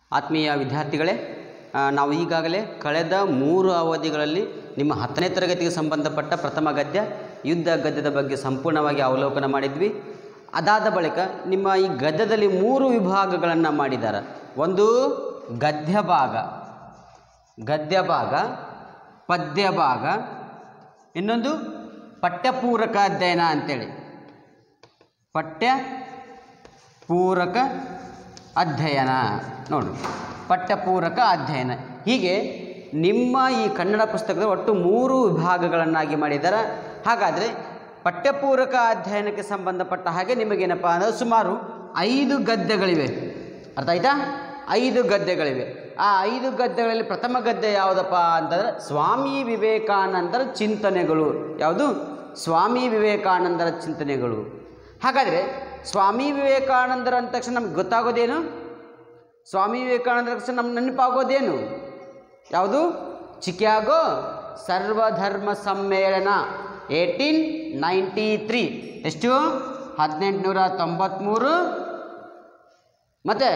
ಆತ್ಮೀಯ ವಿದ್ಯಾರ್ಥಿಗಳೇ ಆ, ನಾವು ಈಗಾಗಲೇ ಕಳೆದ ಮೂರು ಅವಧಿಗಳಲ್ಲಿ ನಿಮ್ಮ ಹತ್ತನೇ ತರಗತಿಗೆ ಸಂಬಂಧಪಟ್ಟ ಪ್ರಥಮ ಗದ್ಯ ಯುದ್ಧ ಗದ್ಯದ ಬಗ್ಗೆ ಸಂಪೂರ್ಣವಾಗಿ ಅವಲೋಕನ ಮಾಡಿದ್ವಿ ಅದಾದ ಬಳಿಕ ನಿಮ್ಮ ಈ ಗದ್ಯದಲ್ಲಿ ಮೂರು ವಿಭಾಗಗಳನ್ನು ಮಾಡಿದ್ದಾರೆ ಒಂದು ಗದ್ಯ ಭಾಗ ಗದ್ಯ ಭಾಗ ಪದ್ಯ ಭಾಗ ಇನ್ನೊಂದು ಪಠ್ಯಪೂರಕ ಅಧ್ಯಯನ ಅಂತೇಳಿ ಪಠ್ಯ ಪೂರಕ ಅಧ್ಯಯನ ನೋಡಿ ಪಠ್ಯಪೂರಕ ಅಧ್ಯಯನ ಹೀಗೆ ನಿಮ್ಮ ಈ ಕನ್ನಡ ಪುಸ್ತಕದ ಒಟ್ಟು ಮೂರು ವಿಭಾಗಗಳನ್ನಾಗಿ ಮಾಡಿದ್ದಾರೆ ಹಾಗಾದರೆ ಪಠ್ಯಪೂರಕ ಅಧ್ಯಯನಕ್ಕೆ ಸಂಬಂಧಪಟ್ಟ ಹಾಗೆ ನಿಮಗೇನಪ್ಪ ಅಂದರೆ ಸುಮಾರು ಐದು ಗದ್ಯಗಳಿವೆ ಅರ್ಥ ಆಯ್ತಾ ಐದು ಗದ್ಯಗಳಿವೆ ಆ ಐದು ಗದ್ಯಗಳಲ್ಲಿ ಪ್ರಥಮ ಗದ್ಯ ಯಾವುದಪ್ಪ ಅಂತಂದರೆ ಸ್ವಾಮಿ ವಿವೇಕಾನಂದರ ಚಿಂತನೆಗಳು ಯಾವುದು ಸ್ವಾಮಿ ವಿವೇಕಾನಂದರ ಚಿಂತನೆಗಳು ಹಾಗಾದರೆ ಸ್ವಾಮಿ ವಿವೇಕಾನಂದರ ಅಂದ ತಕ್ಷಣ ನಮ್ಗೆ ಗೊತ್ತಾಗೋದೇನು ಸ್ವಾಮಿ ವಿವೇಕಾನಂದರ ತಕ್ಷಣ ನಮ್ಮ ನೆನಪಾಗೋದೇನು ಯಾವುದು ಚಿಕ್ಯಾಗೋ ಸರ್ವಧರ್ಮ ಸಮ್ಮೇಳನ ಏಯ್ಟೀನ್ ನೈಂಟಿ ತ್ರೀ ಎಷ್ಟು ಹದಿನೆಂಟುನೂರ ತೊಂಬತ್ತ್ಮೂರು ಮತ್ತು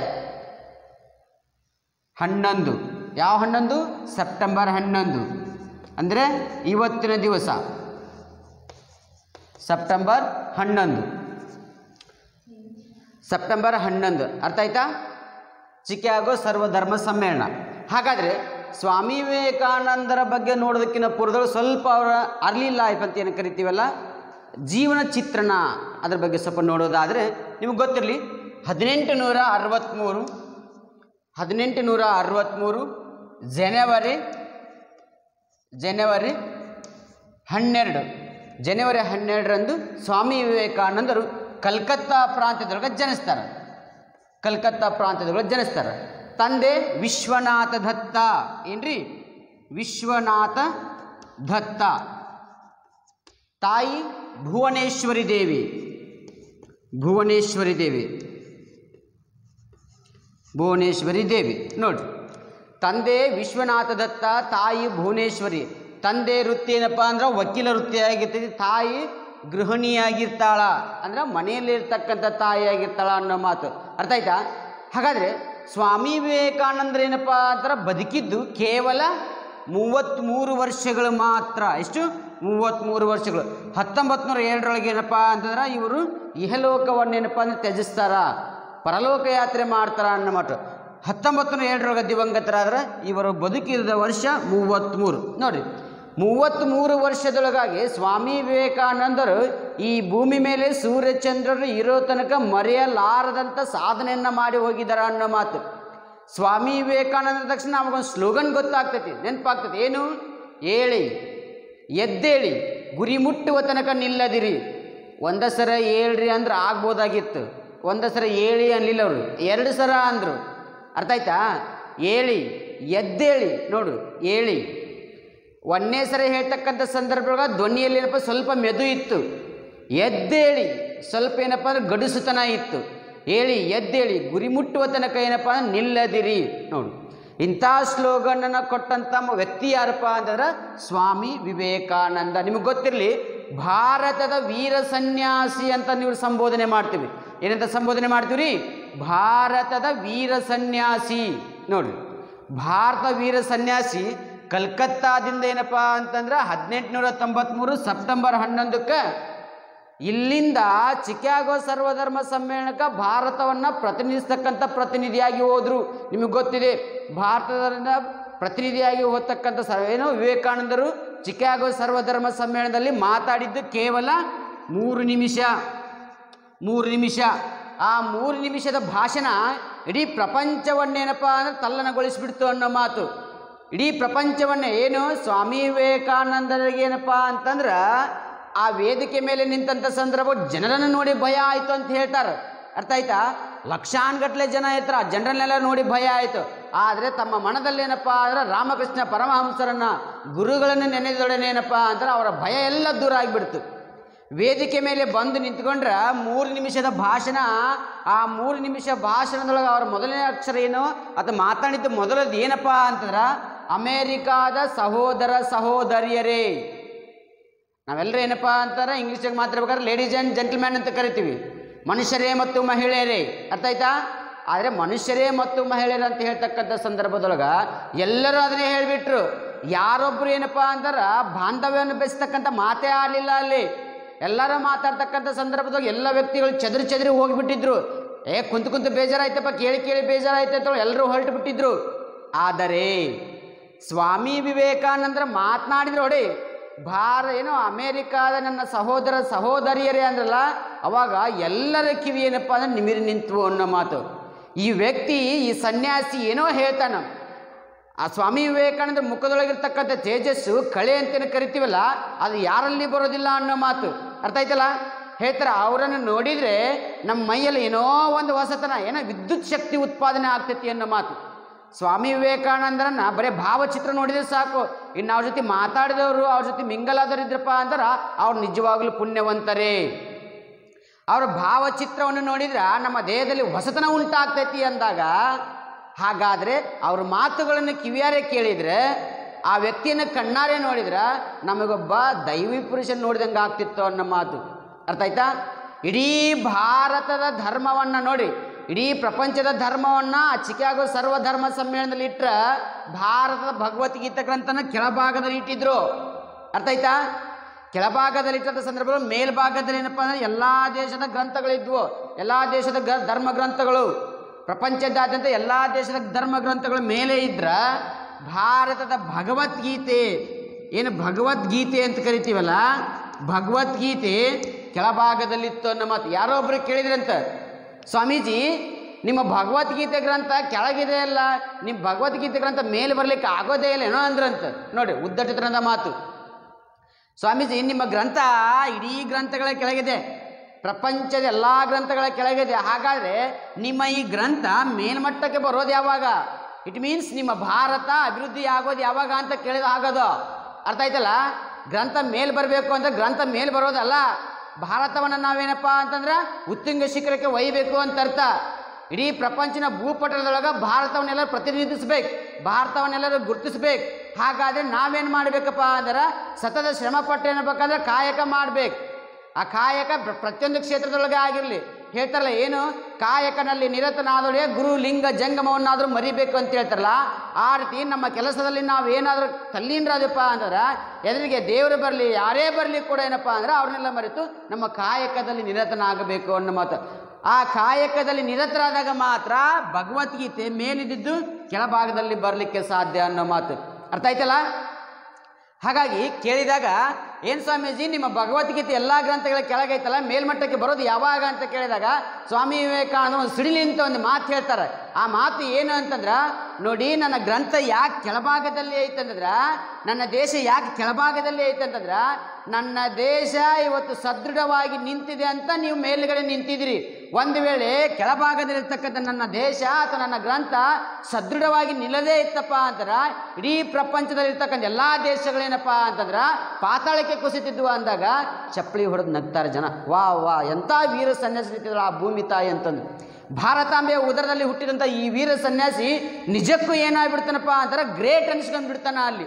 ಹನ್ನೊಂದು ಯಾವ ಹನ್ನೊಂದು ಸೆಪ್ಟೆಂಬರ್ ಹನ್ನೊಂದು ಅಂದರೆ ಇವತ್ತಿನ ದಿವಸ ಸೆಪ್ಟೆಂಬರ್ ಹನ್ನೊಂದು ಸೆಪ್ಟೆಂಬರ್ ಹನ್ನೊಂದು ಅರ್ಥ ಆಯ್ತಾ ಚಿಕ್ಯಾಗೋ ಸರ್ವಧರ್ಮ ಸಮ್ಮೇಳನ ಹಾಗಾದರೆ ಸ್ವಾಮಿ ವಿವೇಕಾನಂದರ ಬಗ್ಗೆ ನೋಡೋದಕ್ಕಿಂತ ಪೂರ್ವದಲ್ಲಿ ಸ್ವಲ್ಪ ಅವರ ಅರ್ಲಿ ಲೈಫ್ ಅಂತ ಏನು ಕರಿತೀವಲ್ಲ ಜೀವನ ಚಿತ್ರಣ ಅದ್ರ ಬಗ್ಗೆ ಸ್ವಲ್ಪ ನೋಡೋದಾದರೆ ನಿಮಗೆ ಗೊತ್ತಿರಲಿ ಹದಿನೆಂಟು ನೂರ ಅರವತ್ತ್ಮೂರು ಹದಿನೆಂಟು ನೂರ ಅರವತ್ತ್ಮೂರು ಜನವರಿ ಜನವರಿ ಹನ್ನೆರಡು ಜನವರಿ ಹನ್ನೆರಡರಂದು ಸ್ವಾಮಿ ವಿವೇಕಾನಂದರು ಕಲ್ಕತ್ತಾ ಪ್ರಾಂತ್ಯದೊಳಗೆ ಜನಿಸ್ತಾರೆ ಕಲ್ಕತ್ತಾ ಪ್ರಾಂತ್ಯದೊಳಗೆ ಜನಿಸ್ತಾರೆ ತಂದೆ ವಿಶ್ವನಾಥ ದತ್ತ ಏನ್ರಿ ವಿಶ್ವನಾಥ ದತ್ತ ತಾಯಿ ಭುವನೇಶ್ವರಿ ದೇವಿ ಭುವನೇಶ್ವರಿ ದೇವಿ ಭುವನೇಶ್ವರಿ ದೇವಿ ನೋಡಿ ತಂದೆ ವಿಶ್ವನಾಥ ದತ್ತ ತಾಯಿ ಭುವನೇಶ್ವರಿ ತಂದೆ ವೃತ್ತಿ ಏನಪ್ಪ ಅಂದ್ರೆ ವಕೀಲ ವೃತ್ತಿ ಆಗಿರ್ತೈತಿ ತಾಯಿ ಗೃಹಿಣಿಯಾಗಿರ್ತಾಳ ಅಂದ್ರೆ ಮನೆಯಲ್ಲಿರ್ತಕ್ಕಂಥ ತಾಯಿ ಆಗಿರ್ತಾಳ ಅನ್ನೋ ಮಾತು ಅರ್ಥ ಆಯ್ತಾ ಹಾಗಾದರೆ ಸ್ವಾಮಿ ವಿವೇಕಾನಂದ್ರ ಏನಪ್ಪ ಅಂದ್ರೆ ಬದುಕಿದ್ದು ಕೇವಲ ಮೂವತ್ತ್ಮೂರು ವರ್ಷಗಳು ಮಾತ್ರ ಎಷ್ಟು ಮೂವತ್ತ್ಮೂರು ವರ್ಷಗಳು ಹತ್ತೊಂಬತ್ತು ನೂರ ಎರಡರೊಳಗೆ ಏನಪ್ಪ ಅಂತಂದ್ರೆ ಇವರು ಇಹಲೋಕವನ್ನೇನಪ್ಪ ಅಂದ್ರೆ ತ್ಯಜಿಸ್ತಾರ ಪರಲೋಕ ಯಾತ್ರೆ ಮಾಡ್ತಾರ ಅನ್ನೋ ಮಾತು ಹತ್ತೊಂಬತ್ತು ನೂರ ಎರಡರೊಳಗೆ ದಿವಂಗತರಾದ್ರೆ ಇವರು ಬದುಕಿದ ವರ್ಷ ಮೂವತ್ತ್ಮೂರು ನೋಡಿರಿ ಮೂವತ್ತ್ಮೂರು ವರ್ಷದೊಳಗಾಗಿ ಸ್ವಾಮಿ ವಿವೇಕಾನಂದರು ಈ ಭೂಮಿ ಮೇಲೆ ಸೂರ್ಯಚಂದ್ರರು ಇರೋ ತನಕ ಮರೆಯಲಾರದಂಥ ಸಾಧನೆಯನ್ನು ಮಾಡಿ ಹೋಗಿದ್ದಾರೆ ಅನ್ನೋ ಮಾತು ಸ್ವಾಮಿ ವಿವೇಕಾನಂದ ತಕ್ಷಣ ನಮಗೊಂದು ಸ್ಲೋಗನ್ ಗೊತ್ತಾಗ್ತೈತಿ ನೆನಪಾಗ್ತದೆ ಏನು ಏಳಿ ಎದ್ದೇಳಿ ಗುರಿ ಮುಟ್ಟುವ ತನಕ ನಿಲ್ಲದಿರಿ ಒಂದ ಸರ ಏಳ್ರಿ ಅಂದ್ರೆ ಆಗ್ಬೋದಾಗಿತ್ತು ಒಂದ ಸರ ಏಳಿ ಅನ್ಲಿಲ್ಲ ಅವರು ಎರಡು ಸರ ಅಂದರು ಅರ್ಥ ಆಯ್ತಾ ಏಳಿ ಎದ್ದೇಳಿ ನೋಡು ಏಳಿ ಒಂದನೇ ಸರ ಹೇಳ್ತಕ್ಕಂಥ ಸಂದರ್ಭದೊಳಗೆ ಧ್ವನಿಯಲ್ಲಿ ಏನಪ್ಪ ಸ್ವಲ್ಪ ಮೆದು ಇತ್ತು ಎದ್ದೇಳಿ ಸ್ವಲ್ಪ ಏನಪ್ಪ ಅಂದ್ರೆ ಗಡುಸುತನ ಇತ್ತು ಹೇಳಿ ಎದ್ದೇಳಿ ಗುರಿ ಮುಟ್ಟುವ ತನಕ ಏನಪ್ಪ ಅಂದ್ರೆ ನಿಲ್ಲದಿರಿ ನೋಡು ಇಂಥ ಸ್ಲೋಗನನ್ನು ಕೊಟ್ಟಂಥ ಮ- ವ್ಯಕ್ತಿ ಯಾರಪ್ಪ ಅಂತಂದ್ರೆ ಸ್ವಾಮಿ ವಿವೇಕಾನಂದ ನಿಮಗೆ ಗೊತ್ತಿರಲಿ ಭಾರತದ ವೀರ ಸನ್ಯಾಸಿ ಅಂತ ನೀವು ಸಂಬೋಧನೆ ಮಾಡ್ತೀವಿ ಏನಂತ ಸಂಬೋಧನೆ ಮಾಡ್ತೀವಿ ರೀ ಭಾರತದ ವೀರ ಸನ್ಯಾಸಿ ನೋಡಿ ಭಾರತ ವೀರ ಸನ್ಯಾಸಿ ಕಲ್ಕತ್ತಾದಿಂದ ಏನಪ್ಪ ಅಂತಂದ್ರೆ ಹದಿನೆಂಟುನೂರ ತೊಂಬತ್ತ್ಮೂರು ಸೆಪ್ಟೆಂಬರ್ ಹನ್ನೊಂದಕ್ಕೆ ಇಲ್ಲಿಂದ ಚಿಕ್ಯಾಗೋ ಸರ್ವಧರ್ಮ ಸಮ್ಮೇಳನಕ್ಕೆ ಭಾರತವನ್ನು ಪ್ರತಿನಿಧಿಸ್ತಕ್ಕಂಥ ಪ್ರತಿನಿಧಿಯಾಗಿ ಹೋದರು ನಿಮಗೆ ಗೊತ್ತಿದೆ ಭಾರತದಿಂದ ಪ್ರತಿನಿಧಿಯಾಗಿ ಹೋಗ್ತಕ್ಕಂಥ ಸ ಏನು ವಿವೇಕಾನಂದರು ಚಿಕ್ಯಾಗೋ ಸರ್ವಧರ್ಮ ಸಮ್ಮೇಳನದಲ್ಲಿ ಮಾತಾಡಿದ್ದು ಕೇವಲ ಮೂರು ನಿಮಿಷ ಮೂರು ನಿಮಿಷ ಆ ಮೂರು ನಿಮಿಷದ ಭಾಷಣ ಇಡೀ ಪ್ರಪಂಚವನ್ನೇನಪ್ಪ ಅಂದ್ರೆ ತಲ್ಲಣಗೊಳಿಸಿಬಿಡ್ತು ಅನ್ನೋ ಮಾತು ಇಡೀ ಪ್ರಪಂಚವನ್ನೇ ಏನು ಸ್ವಾಮಿ ವಿವೇಕಾನಂದರಿಗೆ ಏನಪ್ಪ ಅಂತಂದ್ರೆ ಆ ವೇದಿಕೆ ಮೇಲೆ ನಿಂತಂಥ ಸಂದರ್ಭ ಜನರನ್ನು ನೋಡಿ ಭಯ ಆಯಿತು ಅಂತ ಹೇಳ್ತಾರೆ ಅರ್ಥ ಆಯ್ತಾ ಲಕ್ಷಾನ್ಗಟ್ಲೆ ಜನ ಇರ್ತಾರೆ ಆ ಜನರನ್ನೆಲ್ಲ ನೋಡಿ ಭಯ ಆಯಿತು ಆದರೆ ತಮ್ಮ ಮನದಲ್ಲೇನಪ್ಪ ಅಂದ್ರೆ ರಾಮಕೃಷ್ಣ ಪರಮಹಂಸರನ್ನ ಗುರುಗಳನ್ನು ನೆನೆದೊಡನೆ ಏನಪ್ಪ ಅಂದ್ರೆ ಅವರ ಭಯ ಎಲ್ಲ ದೂರ ಆಗಿಬಿಡ್ತು ವೇದಿಕೆ ಮೇಲೆ ಬಂದು ನಿಂತ್ಕೊಂಡ್ರೆ ಮೂರು ನಿಮಿಷದ ಭಾಷಣ ಆ ಮೂರು ನಿಮಿಷ ಭಾಷಣದೊಳಗೆ ಅವರ ಮೊದಲನೇ ಅಕ್ಷರ ಏನು ಅದು ಮಾತಾಡಿದ್ದು ಮೊದಲದ್ದು ಏನಪ್ಪ ಅಂತಂದ್ರೆ ಅಮೇರಿಕಾದ ಸಹೋದರ ಸಹೋದರಿಯರೇ ನಾವೆಲ್ಲರೂ ಏನಪ್ಪ ಅಂತಾರೆ ಇಂಗ್ಲೀಷಾಗ ಮಾತಾಡ್ಬೇಕಾದ್ರೆ ಲೇಡೀಸ್ ಆ್ಯಂಡ್ ಜೆಂಟಲ್ಮ್ಯಾನ್ ಅಂತ ಕರಿತೀವಿ ಮನುಷ್ಯರೇ ಮತ್ತು ಮಹಿಳೆಯರೇ ಅರ್ಥ ಆಯ್ತಾ ಆದರೆ ಮನುಷ್ಯರೇ ಮತ್ತು ಮಹಿಳೆಯರು ಅಂತ ಹೇಳ್ತಕ್ಕಂಥ ಸಂದರ್ಭದೊಳಗೆ ಎಲ್ಲರೂ ಅದನ್ನೇ ಹೇಳಿಬಿಟ್ರು ಯಾರೊಬ್ರು ಏನಪ್ಪ ಅಂದ್ರೆ ಬಾಂಧವ್ಯವನ್ನು ಬೆಳೆಸ್ತಕ್ಕಂಥ ಮಾತೇ ಆಡಲಿಲ್ಲ ಅಲ್ಲಿ ಎಲ್ಲರೂ ಮಾತಾಡ್ತಕ್ಕಂಥ ಸಂದರ್ಭದಾಗ ಎಲ್ಲ ವ್ಯಕ್ತಿಗಳು ಚದುರು ಚದುರಿ ಹೋಗಿಬಿಟ್ಟಿದ್ರು ಏ ಕುಂತು ಕುಂತು ಬೇಜಾರಾಯ್ತಪ್ಪ ಕೇಳಿ ಕೇಳಿ ಬೇಜಾರಾಯ್ತು ಅಂತ ಎಲ್ಲರೂ ಹೊರಟು ಬಿಟ್ಟಿದ್ರು ಆದರೆ ಸ್ವಾಮಿ ವಿವೇಕಾನಂದರ ಮಾತನಾಡಿದ್ರು ನೋಡಿ ಭಾರ ಏನೋ ಅಮೇರಿಕಾದ ನನ್ನ ಸಹೋದರ ಸಹೋದರಿಯರೇ ಅಂದ್ರಲ್ಲ ಅವಾಗ ಎಲ್ಲರ ಕಿವಿ ಏನಪ್ಪ ಅಂದ್ರೆ ನಿಮಿರಿ ನಿಂತು ಅನ್ನೋ ಮಾತು ಈ ವ್ಯಕ್ತಿ ಈ ಸನ್ಯಾಸಿ ಏನೋ ಹೇಳ್ತಾನ ಆ ಸ್ವಾಮಿ ವಿವೇಕಾನಂದ ಮುಖದೊಳಗಿರ್ತಕ್ಕಂಥ ತೇಜಸ್ಸು ಕಳೆ ಅಂತೇನು ಕರಿತೀವಲ್ಲ ಅದು ಯಾರಲ್ಲಿ ಬರೋದಿಲ್ಲ ಅನ್ನೋ ಮಾತು ಅರ್ಥ ಆಯ್ತಲ್ಲ ಹೇಳ್ತಾರೆ ಅವರನ್ನು ನೋಡಿದರೆ ನಮ್ಮ ಮೈಯಲ್ಲಿ ಏನೋ ಒಂದು ಹೊಸತನ ಏನೋ ವಿದ್ಯುತ್ ಶಕ್ತಿ ಉತ್ಪಾದನೆ ಆಗ್ತೈತಿ ಅನ್ನೋ ಮಾತು ಸ್ವಾಮಿ ವಿವೇಕಾನಂದರನ್ನ ಬರೀ ಭಾವಚಿತ್ರ ನೋಡಿದ್ರೆ ಸಾಕು ಇನ್ನು ಅವ್ರ ಜೊತೆ ಮಾತಾಡಿದವರು ಅವ್ರ ಜೊತೆ ಮಿಂಗಲಾದವರು ಇದ್ರಪ್ಪ ಅಂದ್ರೆ ಅವ್ರು ನಿಜವಾಗ್ಲೂ ಪುಣ್ಯವಂತರೇ ಅವರ ಭಾವಚಿತ್ರವನ್ನು ನೋಡಿದ್ರೆ ನಮ್ಮ ದೇಹದಲ್ಲಿ ಹೊಸತನ ಉಂಟಾಗ್ತೈತಿ ಅಂದಾಗ ಹಾಗಾದರೆ ಅವ್ರ ಮಾತುಗಳನ್ನು ಕಿವಿಯಾರೆ ಕೇಳಿದರೆ ಆ ವ್ಯಕ್ತಿಯನ್ನು ಕಣ್ಣಾರೆ ನೋಡಿದ್ರೆ ನಮಗೊಬ್ಬ ದೈವಿ ಪುರುಷನ ನೋಡಿದಂಗೆ ಆಗ್ತಿತ್ತು ಅನ್ನೋ ಮಾತು ಅರ್ಥ ಆಯ್ತಾ ಇಡೀ ಭಾರತದ ಧರ್ಮವನ್ನು ನೋಡಿ ಇಡೀ ಪ್ರಪಂಚದ ಧರ್ಮವನ್ನು ಆ ಚಿಕಾಗೋ ಸರ್ವಧರ್ಮ ಸಮ್ಮೇಳನದಲ್ಲಿ ಇಟ್ಟರೆ ಭಾರತದ ಭಗವದ್ಗೀತಾ ಗ್ರಂಥನ ಕೆಳಭಾಗದಲ್ಲಿ ಇಟ್ಟಿದ್ರು ಅರ್ಥ ಆಯ್ತಾ ಕೆಳಭಾಗದಲ್ಲಿ ಇಟ್ಟಂಥ ಸಂದರ್ಭದಲ್ಲಿ ಮೇಲ್ಭಾಗದಲ್ಲಿ ಏನಪ್ಪ ಅಂದರೆ ಎಲ್ಲ ದೇಶದ ಗ್ರಂಥಗಳಿದ್ವು ಎಲ್ಲ ದೇಶದ ಗ ಧರ್ಮ ಗ್ರಂಥಗಳು ಪ್ರಪಂಚದಾದ್ಯಂತ ಎಲ್ಲ ದೇಶದ ಧರ್ಮ ಗ್ರಂಥಗಳ ಮೇಲೆ ಇದ್ರ ಭಾರತದ ಭಗವದ್ಗೀತೆ ಏನು ಭಗವದ್ಗೀತೆ ಅಂತ ಕರಿತೀವಲ್ಲ ಭಗವದ್ಗೀತೆ ಕೆಳಭಾಗದಲ್ಲಿತ್ತು ಅನ್ನೋ ಮಾತು ಯಾರೋ ಒಬ್ರು ಕೇಳಿದ್ರಂತ ಸ್ವಾಮೀಜಿ ನಿಮ್ಮ ಭಗವದ್ಗೀತೆ ಗ್ರಂಥ ಕೆಳಗಿದೆ ಅಲ್ಲ ನಿಮ್ಮ ಭಗವದ್ಗೀತೆ ಗ್ರಂಥ ಮೇಲೆ ಬರಲಿಕ್ಕೆ ಆಗೋದೇ ಇಲ್ಲ ಏನೋ ಅಂದ್ರಂತ ನೋಡಿ ಉದ್ದಟಿತನದ ಮಾತು ಸ್ವಾಮೀಜಿ ನಿಮ್ಮ ಗ್ರಂಥ ಇಡೀ ಗ್ರಂಥಗಳ ಕೆಳಗಿದೆ ಪ್ರಪಂಚದ ಎಲ್ಲ ಗ್ರಂಥಗಳ ಕೆಳಗಿದೆ ಹಾಗಾದರೆ ನಿಮ್ಮ ಈ ಗ್ರಂಥ ಮೇಲ್ಮಟ್ಟಕ್ಕೆ ಬರೋದು ಯಾವಾಗ ಇಟ್ ಮೀನ್ಸ್ ನಿಮ್ಮ ಭಾರತ ಅಭಿವೃದ್ಧಿ ಆಗೋದು ಯಾವಾಗ ಅಂತ ಕೇಳಿದ ಆಗೋದು ಅರ್ಥ ಆಯ್ತಲ್ಲ ಗ್ರಂಥ ಮೇಲ್ ಬರಬೇಕು ಅಂತ ಗ್ರಂಥ ಮೇಲ್ ಬರೋದಲ್ಲ ಭಾರತವನ್ನು ನಾವೇನಪ್ಪ ಅಂತಂದ್ರೆ ಉತ್ತುಂಗ ಶಿಖರಕ್ಕೆ ಒಯ್ಯಬೇಕು ಅಂತ ಅರ್ಥ ಇಡೀ ಪ್ರಪಂಚನ ಭೂಪಟಲದೊಳಗೆ ಭಾರತವನ್ನೆಲ್ಲರೂ ಪ್ರತಿನಿಧಿಸ್ಬೇಕು ಭಾರತವನ್ನೆಲ್ಲರೂ ಗುರುತಿಸ್ಬೇಕು ಹಾಗಾದರೆ ನಾವೇನು ಮಾಡಬೇಕಪ್ಪ ಅಂದ್ರೆ ಸತತ ಶ್ರಮ ಪಟ್ಟು ಏನಬೇಕಂದ್ರೆ ಕಾಯಕ ಮಾಡಬೇಕು ಆ ಕಾಯಕ ಪ್ರ- ಪ್ರತಿಯೊಂದು ಕ್ಷೇತ್ರದೊಳಗೆ ಆಗಿರಲಿ ಹೇಳ್ತಾರಲ್ಲ ಏನು ಕಾಯಕನಲ್ಲಿ ನಿರತನಾದೊಡೆ ಗುರು ಲಿಂಗ ಜಂಗಮವನ್ನಾದರೂ ಮರಿಬೇಕು ಅಂತ ಹೇಳ್ತಾರಲ್ಲ ಆ ರೀತಿ ನಮ್ಮ ಕೆಲಸದಲ್ಲಿ ನಾವು ಏನಾದರೂ ತಲ್ಲೀನರಾದಪ್ಪ ಅಂದ್ರೆ ಎದುರಿಗೆ ದೇವರು ಬರಲಿ ಯಾರೇ ಬರಲಿ ಕೂಡ ಏನಪ್ಪ ಅಂದ್ರೆ ಅವ್ರನ್ನೆಲ್ಲ ಮರೆತು ನಮ್ಮ ಕಾಯಕದಲ್ಲಿ ನಿರತನಾಗಬೇಕು ಅನ್ನೋ ಮಾತು ಆ ಕಾಯಕದಲ್ಲಿ ನಿರತರಾದಾಗ ಮಾತ್ರ ಭಗವದ್ಗೀತೆ ಮೇಲಿದ್ದು ಕೆಳಭಾಗದಲ್ಲಿ ಬರಲಿಕ್ಕೆ ಸಾಧ್ಯ ಅನ್ನೋ ಮಾತು ಅರ್ಥ ಆಯ್ತಲ್ಲ ಹಾಗಾಗಿ ಕೇಳಿದಾಗ ಏನು ಸ್ವಾಮೀಜಿ ನಿಮ್ಮ ಭಗವದ್ಗೀತೆ ಎಲ್ಲ ಗ್ರಂಥಗಳ ಕೆಳಗೈತಲ್ಲ ಮೇಲ್ಮಟ್ಟಕ್ಕೆ ಬರೋದು ಯಾವಾಗ ಅಂತ ಕೇಳಿದಾಗ ಸ್ವಾಮಿ ವಿವೇಕಾನಂದ ಒಂದು ಸಿಡಿಲಿ ಅಂತ ಒಂದು ಮಾತು ಹೇಳ್ತಾರೆ ಆ ಮಾತು ಏನು ಅಂತಂದ್ರೆ ನೋಡಿ ನನ್ನ ಗ್ರಂಥ ಯಾಕೆ ಕೆಳಭಾಗದಲ್ಲಿ ಐತಂತಂದ್ರೆ ನನ್ನ ದೇಶ ಯಾಕೆ ಕೆಳಭಾಗದಲ್ಲಿ ಐತಂತಂದ್ರೆ ನನ್ನ ದೇಶ ಇವತ್ತು ಸದೃಢವಾಗಿ ನಿಂತಿದೆ ಅಂತ ನೀವು ಮೇಲುಗಡೆ ನಿಂತಿದ್ದೀರಿ ಒಂದು ವೇಳೆ ಕೆಳಭಾಗದಲ್ಲಿರ್ತಕ್ಕಂಥ ನನ್ನ ದೇಶ ಅಥವಾ ನನ್ನ ಗ್ರಂಥ ಸದೃಢವಾಗಿ ನಿಲ್ಲದೇ ಇತ್ತಪ್ಪ ಅಂತಂದ್ರೆ ಇಡೀ ಪ್ರಪಂಚದಲ್ಲಿರ್ತಕ್ಕಂಥ ಎಲ್ಲ ದೇಶಗಳೇನಪ್ಪ ಅಂತಂದ್ರೆ ಪಾತಾಳಕ್ಕೆ ಕುಸಿತಿದ್ವು ಅಂದಾಗ ಚಪ್ಪಲಿ ಹೊಡೆದು ನಗ್ತಾರೆ ಜನ ವಾ ವಾ ಎಂಥ ವೀರ ಸನ್ಯಾಸಿ ಆ ಭೂಮಿ ತಾಯಿ ಅಂತಂದು ಭಾರತಾಂಬೆಯ ಉದರದಲ್ಲಿ ಹುಟ್ಟಿದಂಥ ಈ ವೀರ ಸನ್ಯಾಸಿ ನಿಜಕ್ಕೂ ಏನಾಗ್ಬಿಡ್ತಾನಪ್ಪ ಅಂತಾರೆ ಗ್ರೇಟ್ ಅನ್ಸ್ಕೊಂಡು ಬಿಡ್ತಾನ ಅಲ್ಲಿ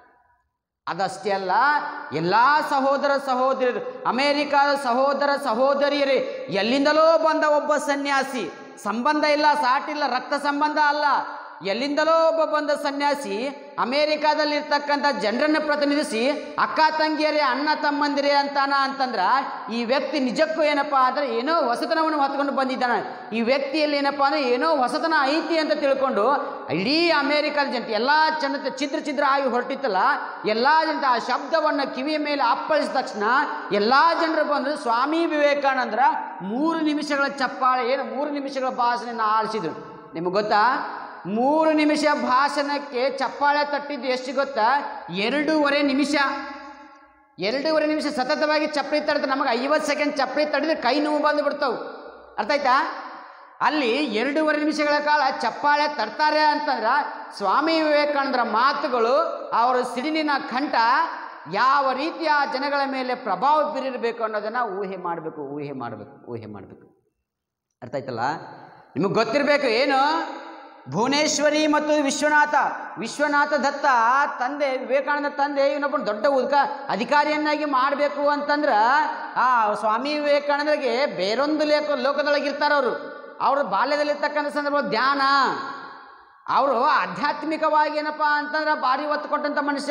ಅದಷ್ಟೇ ಅಲ್ಲ ಎಲ್ಲ ಸಹೋದರ ಸಹೋದರಿಯರು ಅಮೇರಿಕಾದ ಸಹೋದರ ಸಹೋದರಿಯರೇ ಎಲ್ಲಿಂದಲೋ ಬಂದ ಒಬ್ಬ ಸನ್ಯಾಸಿ ಸಂಬಂಧ ಇಲ್ಲ ಸಾಟಿಲ್ಲ ರಕ್ತ ಸಂಬಂಧ ಅಲ್ಲ ಎಲ್ಲಿಂದಲೋ ಒಬ್ಬ ಬಂದ ಸನ್ಯಾಸಿ ಅಮೇರಿಕಾದಲ್ಲಿರ್ತಕ್ಕಂಥ ಜನರನ್ನು ಪ್ರತಿನಿಧಿಸಿ ಅಕ್ಕ ತಂಗಿಯರೇ ಅಣ್ಣ ತಮ್ಮಂದಿರೇ ಅಂತಾನ ಅಂತಂದ್ರೆ ಈ ವ್ಯಕ್ತಿ ನಿಜಕ್ಕೂ ಏನಪ್ಪ ಅಂದರೆ ಏನೋ ಹೊಸತನವನ್ನು ಹೊತ್ಕೊಂಡು ಬಂದಿದ್ದಾನೆ ಈ ವ್ಯಕ್ತಿಯಲ್ಲಿ ಏನಪ್ಪ ಅಂದರೆ ಏನೋ ಹೊಸತನ ಐತಿ ಅಂತ ತಿಳ್ಕೊಂಡು ಇಡೀ ಅಮೇರಿಕಾದ ಜನತೆ ಎಲ್ಲ ಚಂದ ಚಿದ್ರ ಚಿದ್ರ ಆಗಿ ಹೊರಟಿತ್ತಲ್ಲ ಎಲ್ಲ ಜನತೆ ಆ ಶಬ್ದವನ್ನು ಕಿವಿಯ ಮೇಲೆ ಅಪ್ಪಳಿಸಿದ ತಕ್ಷಣ ಎಲ್ಲ ಜನರು ಬಂದು ಸ್ವಾಮಿ ವಿವೇಕಾನಂದರ ಮೂರು ನಿಮಿಷಗಳ ಚಪ್ಪಾಳೆ ಏನು ಮೂರು ನಿಮಿಷಗಳ ಭಾಷಣೆಯನ್ನು ಆಲಿಸಿದ್ರು ನಿಮಗೆ ಗೊತ್ತಾ ಮೂರು ನಿಮಿಷ ಭಾಷಣಕ್ಕೆ ಚಪ್ಪಾಳೆ ತಟ್ಟಿದ್ದು ಎಷ್ಟು ಗೊತ್ತಾ ಎರಡೂವರೆ ನಿಮಿಷ ಎರಡೂವರೆ ನಿಮಿಷ ಸತತವಾಗಿ ಚಪ್ಪಲಿ ತಡೆದು ನಮಗೆ ಐವತ್ತು ಸೆಕೆಂಡ್ ಚಪ್ಪಲಿ ತಡೆದ್ರೆ ಕೈ ನೋವು ಬಂದು ಬಿಡ್ತಾವೆ ಅರ್ಥ ಆಯ್ತಾ ಅಲ್ಲಿ ಎರಡೂವರೆ ನಿಮಿಷಗಳ ಕಾಲ ಚಪ್ಪಾಳೆ ತಡ್ತಾರೆ ಅಂತಂದ್ರೆ ಸ್ವಾಮಿ ವಿವೇಕಾನಂದರ ಮಾತುಗಳು ಅವರ ಸಿಡಿಲಿನ ಕಂಠ ಯಾವ ರೀತಿ ಆ ಜನಗಳ ಮೇಲೆ ಪ್ರಭಾವ ಬೀರಿರಬೇಕು ಅನ್ನೋದನ್ನು ಊಹೆ ಮಾಡಬೇಕು ಊಹೆ ಮಾಡಬೇಕು ಊಹೆ ಮಾಡಬೇಕು ಅರ್ಥ ಆಯ್ತಲ್ಲ ನಿಮಗೆ ಗೊತ್ತಿರಬೇಕು ಏನು ಭುವನೇಶ್ವರಿ ಮತ್ತು ವಿಶ್ವನಾಥ ವಿಶ್ವನಾಥ ದತ್ತ ತಂದೆ ವಿವೇಕಾನಂದ ತಂದೆ ಇವನೊಬ್ಬನ ದೊಡ್ಡ ಉದ್ಕ ಅಧಿಕಾರಿಯನ್ನಾಗಿ ಮಾಡಬೇಕು ಅಂತಂದ್ರೆ ಆ ಸ್ವಾಮಿ ವಿವೇಕಾನಂದರಿಗೆ ಬೇರೊಂದು ಲೇಖ ಲೋಕದೊಳಗೆ ಇರ್ತಾರೆ ಅವರು ಅವರು ಬಾಲ್ಯದಲ್ಲಿರ್ತಕ್ಕಂಥ ಸಂದರ್ಭ ಧ್ಯಾನ ಅವರು ಆಧ್ಯಾತ್ಮಿಕವಾಗಿ ಏನಪ್ಪ ಅಂತಂದ್ರೆ ಭಾರಿ ಒತ್ತು ಕೊಟ್ಟಂಥ ಮನುಷ್ಯ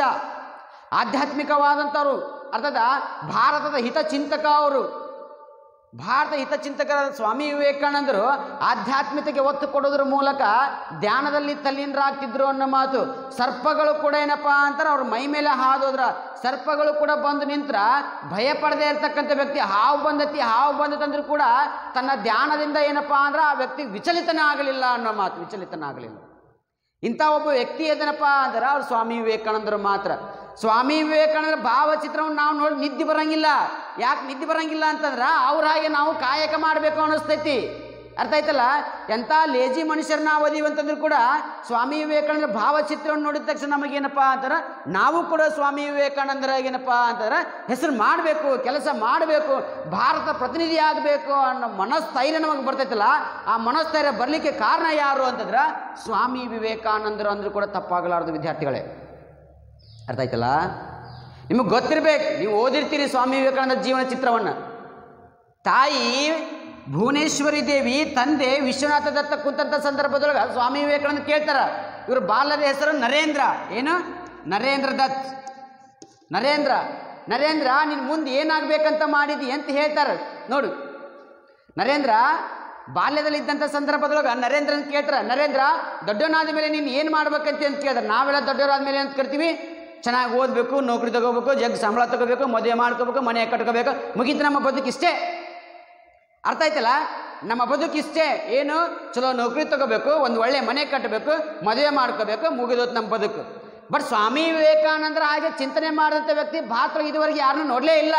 ಆಧ್ಯಾತ್ಮಿಕವಾದಂಥವ್ರು ಅರ್ಥದ ಭಾರತದ ಹಿತಚಿಂತಕ ಅವರು ಭಾರತ ಹಿತಚಿಂತಕರಾದ ಸ್ವಾಮಿ ವಿವೇಕಾನಂದರು ಆಧ್ಯಾತ್ಮಿಕತೆಗೆ ಒತ್ತು ಕೊಡೋದ್ರ ಮೂಲಕ ಧ್ಯಾನದಲ್ಲಿ ತಲ್ಲೀನರಾಗ್ತಿದ್ರು ಅನ್ನೋ ಮಾತು ಸರ್ಪಗಳು ಕೂಡ ಏನಪ್ಪ ಅಂತಾರೆ ಅವ್ರ ಮೈ ಮೇಲೆ ಹಾದೋದ್ರ ಸರ್ಪಗಳು ಕೂಡ ಬಂದು ನಿಂತ್ರ ಭಯ ಪಡದೇ ಇರ್ತಕ್ಕಂಥ ವ್ಯಕ್ತಿ ಹಾವು ಬಂದತಿ ಹಾವು ಬಂದತಂದ್ರೂ ಕೂಡ ತನ್ನ ಧ್ಯಾನದಿಂದ ಏನಪ್ಪ ಅಂದ್ರೆ ಆ ವ್ಯಕ್ತಿ ವಿಚಲಿತನೇ ಆಗಲಿಲ್ಲ ಅನ್ನೋ ಮಾತು ವಿಚಲಿತನಾಗಲಿಲ್ಲ ಇಂಥ ಒಬ್ಬ ವ್ಯಕ್ತಿ ಎದನಪ್ಪ ಅಂದ್ರೆ ಅವ್ರು ಸ್ವಾಮಿ ವಿವೇಕಾನಂದರು ಮಾತ್ರ ಸ್ವಾಮಿ ವಿವೇಕಾನಂದರ ಭಾವಚಿತ್ರವನ್ನು ನಾವು ನೋಡಿ ನಿದ್ದೆ ಬರಂಗಿಲ್ಲ ಯಾಕೆ ನಿದ್ದೆ ಬರಂಗಿಲ್ಲ ಅಂತಂದ್ರೆ ಅವ್ರ ಹಾಗೆ ನಾವು ಕಾಯಕ ಮಾಡಬೇಕು ಅನ್ನಿಸ್ತೈತಿ ಅರ್ಥ ಆಯ್ತಲ್ಲ ಎಂಥ ಲೇಜಿ ಮನುಷ್ಯರು ನಾವು ಅದೀವಿ ಅಂತಂದ್ರೂ ಕೂಡ ಸ್ವಾಮಿ ವಿವೇಕಾನಂದರ ಭಾವಚಿತ್ರವನ್ನು ನೋಡಿದ ತಕ್ಷಣ ನಮಗೇನಪ್ಪ ಅಂತಾರೆ ನಾವು ಕೂಡ ಸ್ವಾಮಿ ವಿವೇಕಾನಂದರಾಗೇನಪ್ಪ ಅಂತಂದ್ರೆ ಹೆಸರು ಮಾಡಬೇಕು ಕೆಲಸ ಮಾಡಬೇಕು ಭಾರತ ಪ್ರತಿನಿಧಿ ಆಗಬೇಕು ಅನ್ನೋ ಮನಸ್ಥೈರ್ಯ ನಮಗೆ ಬರ್ತೈತಲ್ಲ ಆ ಮನಸ್ಥೈರ್ಯ ಬರಲಿಕ್ಕೆ ಕಾರಣ ಯಾರು ಅಂತಂದ್ರೆ ಸ್ವಾಮಿ ವಿವೇಕಾನಂದರು ಅಂದರೂ ಕೂಡ ತಪ್ಪಾಗಲಾರದು ವಿದ್ಯಾರ್ಥಿಗಳೇ ಅರ್ಥ ಆಯ್ತಲ್ಲ ನಿಮಗೆ ಗೊತ್ತಿರ್ಬೇಕು ನೀವು ಓದಿರ್ತೀರಿ ಸ್ವಾಮಿ ವಿವೇಕಾನಂದ ಜೀವನ ಚಿತ್ರವನ್ನು ತಾಯಿ ಭುವನೇಶ್ವರಿ ದೇವಿ ತಂದೆ ವಿಶ್ವನಾಥ ದತ್ತ ಕುಂತಂಥ ಸಂದರ್ಭದೊಳಗೆ ಸ್ವಾಮಿ ವಿವೇಕಾನಂದ ಕೇಳ್ತಾರ ಇವ್ರ ಬಾಲ್ಯದ ಹೆಸರು ನರೇಂದ್ರ ಏನು ನರೇಂದ್ರ ದತ್ ನರೇಂದ್ರ ನರೇಂದ್ರ ನಿನ್ನ ಮುಂದೆ ಏನಾಗಬೇಕಂತ ಮಾಡಿದಿ ಅಂತ ಹೇಳ್ತಾರೆ ನೋಡು ನರೇಂದ್ರ ಬಾಲ್ಯದಲ್ಲಿ ಇದ್ದಂಥ ಸಂದರ್ಭದೊಳಗೆ ನರೇಂದ್ರನ್ ಕೇಳ್ತಾರೆ ನರೇಂದ್ರ ದೊಡ್ಡವನಾದ ಮೇಲೆ ನೀನು ಏನು ಮಾಡ್ಬೇಕಂತ ಅಂತ ಕೇಳಿದ್ರೆ ನಾವೆಲ್ಲ ದೊಡ್ಡವರಾದ ಮೇಲೆ ಅಂತ ಕರಿತೀವಿ ಚೆನ್ನಾಗಿ ಓದಬೇಕು ನೌಕರಿ ತಗೋಬೇಕು ಜಗ್ ಸಂಬಳ ತಗೋಬೇಕು ಮದುವೆ ಮಾಡ್ಕೋಬೇಕು ಮನೆ ಕಟ್ಕೋಬೇಕು ಮುಗೀತು ನಮ್ಮ ಬದುಕು ಇಷ್ಟೇ ಅರ್ಥ ಆಯ್ತಲ್ಲ ನಮ್ಮ ಬದುಕು ಇಷ್ಟೇ ಏನು ಚಲೋ ನೌಕರಿ ತಗೋಬೇಕು ಒಂದು ಒಳ್ಳೆ ಮನೆ ಕಟ್ಟಬೇಕು ಮದುವೆ ಮಾಡ್ಕೋಬೇಕು ಮುಗಿದೋತ್ ನಮ್ಮ ಬದುಕು ಬಟ್ ಸ್ವಾಮಿ ವಿವೇಕಾನಂದರ ಹಾಗೆ ಚಿಂತನೆ ಮಾಡಿದಂಥ ವ್ಯಕ್ತಿ ಭಾರತ ಇದುವರೆಗೆ ಯಾರನ್ನೂ ನೋಡಲೇ ಇಲ್ಲ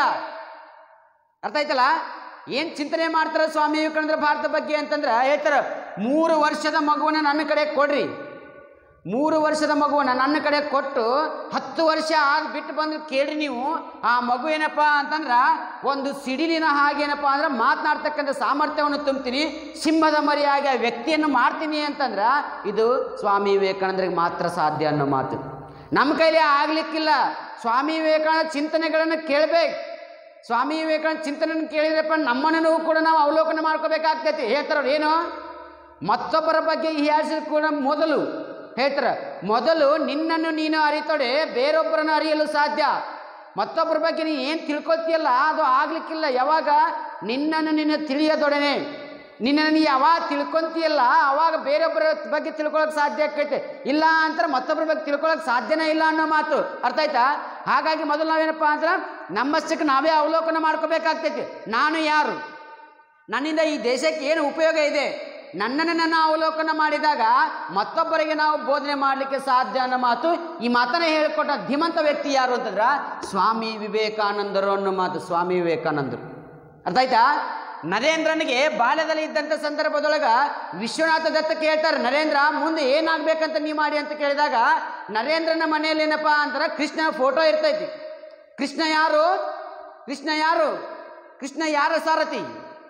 ಅರ್ಥ ಆಯ್ತಲ್ಲ ಏನು ಚಿಂತನೆ ಮಾಡ್ತಾರೆ ಸ್ವಾಮಿ ವಿವೇಕಾನಂದರ ಭಾರತ ಬಗ್ಗೆ ಅಂತಂದ್ರೆ ಹೇಳ್ತಾರೆ ಮೂರು ವರ್ಷದ ಮಗುವನ್ನ ನನ್ನ ಕಡೆ ಕೊಡ್ರಿ ಮೂರು ವರ್ಷದ ಮಗುವನ್ನ ನನ್ನ ಕಡೆ ಕೊಟ್ಟು ಹತ್ತು ವರ್ಷ ಆಗ ಬಿಟ್ಟು ಬಂದು ಕೇಳ್ರಿ ನೀವು ಆ ಮಗು ಏನಪ್ಪ ಅಂತಂದ್ರೆ ಒಂದು ಸಿಡಿಲಿನ ಹಾಗೆ ಏನಪ್ಪ ಅಂದ್ರೆ ಮಾತನಾಡ್ತಕ್ಕಂಥ ಸಾಮರ್ಥ್ಯವನ್ನು ತುಂಬ್ತೀನಿ ಸಿಂಹದ ಮರಿಯಾಗಿ ಆ ವ್ಯಕ್ತಿಯನ್ನು ಮಾಡ್ತೀನಿ ಅಂತಂದ್ರೆ ಇದು ಸ್ವಾಮಿ ವಿವೇಕಾನಂದರಿಗೆ ಮಾತ್ರ ಸಾಧ್ಯ ಅನ್ನೋ ಮಾತು ನಮ್ಮ ಕೈಲಿ ಆಗ್ಲಿಕ್ಕಿಲ್ಲ ಸ್ವಾಮಿ ವಿವೇಕಾನಂದ ಚಿಂತನೆಗಳನ್ನು ಕೇಳಬೇಕು ಸ್ವಾಮಿ ವಿವೇಕಾನಂದ ಚಿಂತನೆಯನ್ನು ಕೇಳಿದ್ರಪ್ಪ ನಮ್ಮನ್ನು ಕೂಡ ನಾವು ಅವಲೋಕನ ಮಾಡ್ಕೋಬೇಕಾಗ್ತೈತಿ ಹೇಳ್ತಾರ ಅವ್ರು ಏನು ಮತ್ತೊಬ್ಬರ ಬಗ್ಗೆ ಹೀಯಾಳಿಸಿದ ಕೂಡ ಮೊದಲು ಹೇಳ್ತಾರ ಮೊದಲು ನಿನ್ನನ್ನು ನೀನು ಅರಿತೊಡೆ ಬೇರೊಬ್ಬರನ್ನು ಅರಿಯಲು ಸಾಧ್ಯ ಮತ್ತೊಬ್ಬರ ಬಗ್ಗೆ ನೀನು ಏನು ತಿಳ್ಕೊತೀಯಲ್ಲ ಅದು ಆಗ್ಲಿಕ್ಕಿಲ್ಲ ಯಾವಾಗ ನಿನ್ನನ್ನು ನೀನು ತಿಳಿಯದೊಡನೆ ನಿನ್ನನ್ನು ನೀ ಯಾವಾಗ ತಿಳ್ಕೊಂತೀಯಲ್ಲ ಅವಾಗ ಬೇರೊಬ್ಬರ ಬಗ್ಗೆ ತಿಳ್ಕೊಳಕ್ ಸಾಧ್ಯ ಆಕೈತೆ ಇಲ್ಲ ಅಂತಾರೆ ಮತ್ತೊಬ್ಬರ ಬಗ್ಗೆ ತಿಳ್ಕೊಳಕ್ ಸಾಧ್ಯನೇ ಇಲ್ಲ ಅನ್ನೋ ಮಾತು ಅರ್ಥ ಆಯ್ತಾ ಹಾಗಾಗಿ ಮೊದಲು ನಾವೇನಪ್ಪ ಅಂದ್ರೆ ನಮ್ಮಷ್ಟಕ್ಕೆ ನಾವೇ ಅವಲೋಕನ ಮಾಡ್ಕೋಬೇಕಾಗ್ತೈತಿ ನಾನು ಯಾರು ನನ್ನಿಂದ ಈ ದೇಶಕ್ಕೆ ಏನು ಉಪಯೋಗ ಇದೆ ನನ್ನನ್ನು ನನ್ನ ಅವಲೋಕನ ಮಾಡಿದಾಗ ಮತ್ತೊಬ್ಬರಿಗೆ ನಾವು ಬೋಧನೆ ಮಾಡಲಿಕ್ಕೆ ಸಾಧ್ಯ ಅನ್ನೋ ಮಾತು ಈ ಮಾತನ್ನ ಹೇಳಿಕೊಟ್ಟ ಧೀಮಂತ ವ್ಯಕ್ತಿ ಯಾರು ಅಂತಂದ್ರೆ ಸ್ವಾಮಿ ವಿವೇಕಾನಂದರು ಅನ್ನೋ ಮಾತು ಸ್ವಾಮಿ ವಿವೇಕಾನಂದರು ಅರ್ಥ ಆಯ್ತಾ ನರೇಂದ್ರನಿಗೆ ಬಾಲ್ಯದಲ್ಲಿ ಇದ್ದಂಥ ಸಂದರ್ಭದೊಳಗ ವಿಶ್ವನಾಥ ದತ್ತ ಕೇಳ್ತಾರೆ ನರೇಂದ್ರ ಮುಂದೆ ಏನಾಗ್ಬೇಕಂತ ನೀ ಮಾಡಿ ಅಂತ ಕೇಳಿದಾಗ ನರೇಂದ್ರನ ಮನೆಯಲ್ಲಿ ಏನಪ್ಪ ಅಂತಾರೆ ಕೃಷ್ಣ ಫೋಟೋ ಇರ್ತೈತಿ ಕೃಷ್ಣ ಯಾರು ಕೃಷ್ಣ ಯಾರು ಕೃಷ್ಣ ಯಾರ ಸಾರಥಿ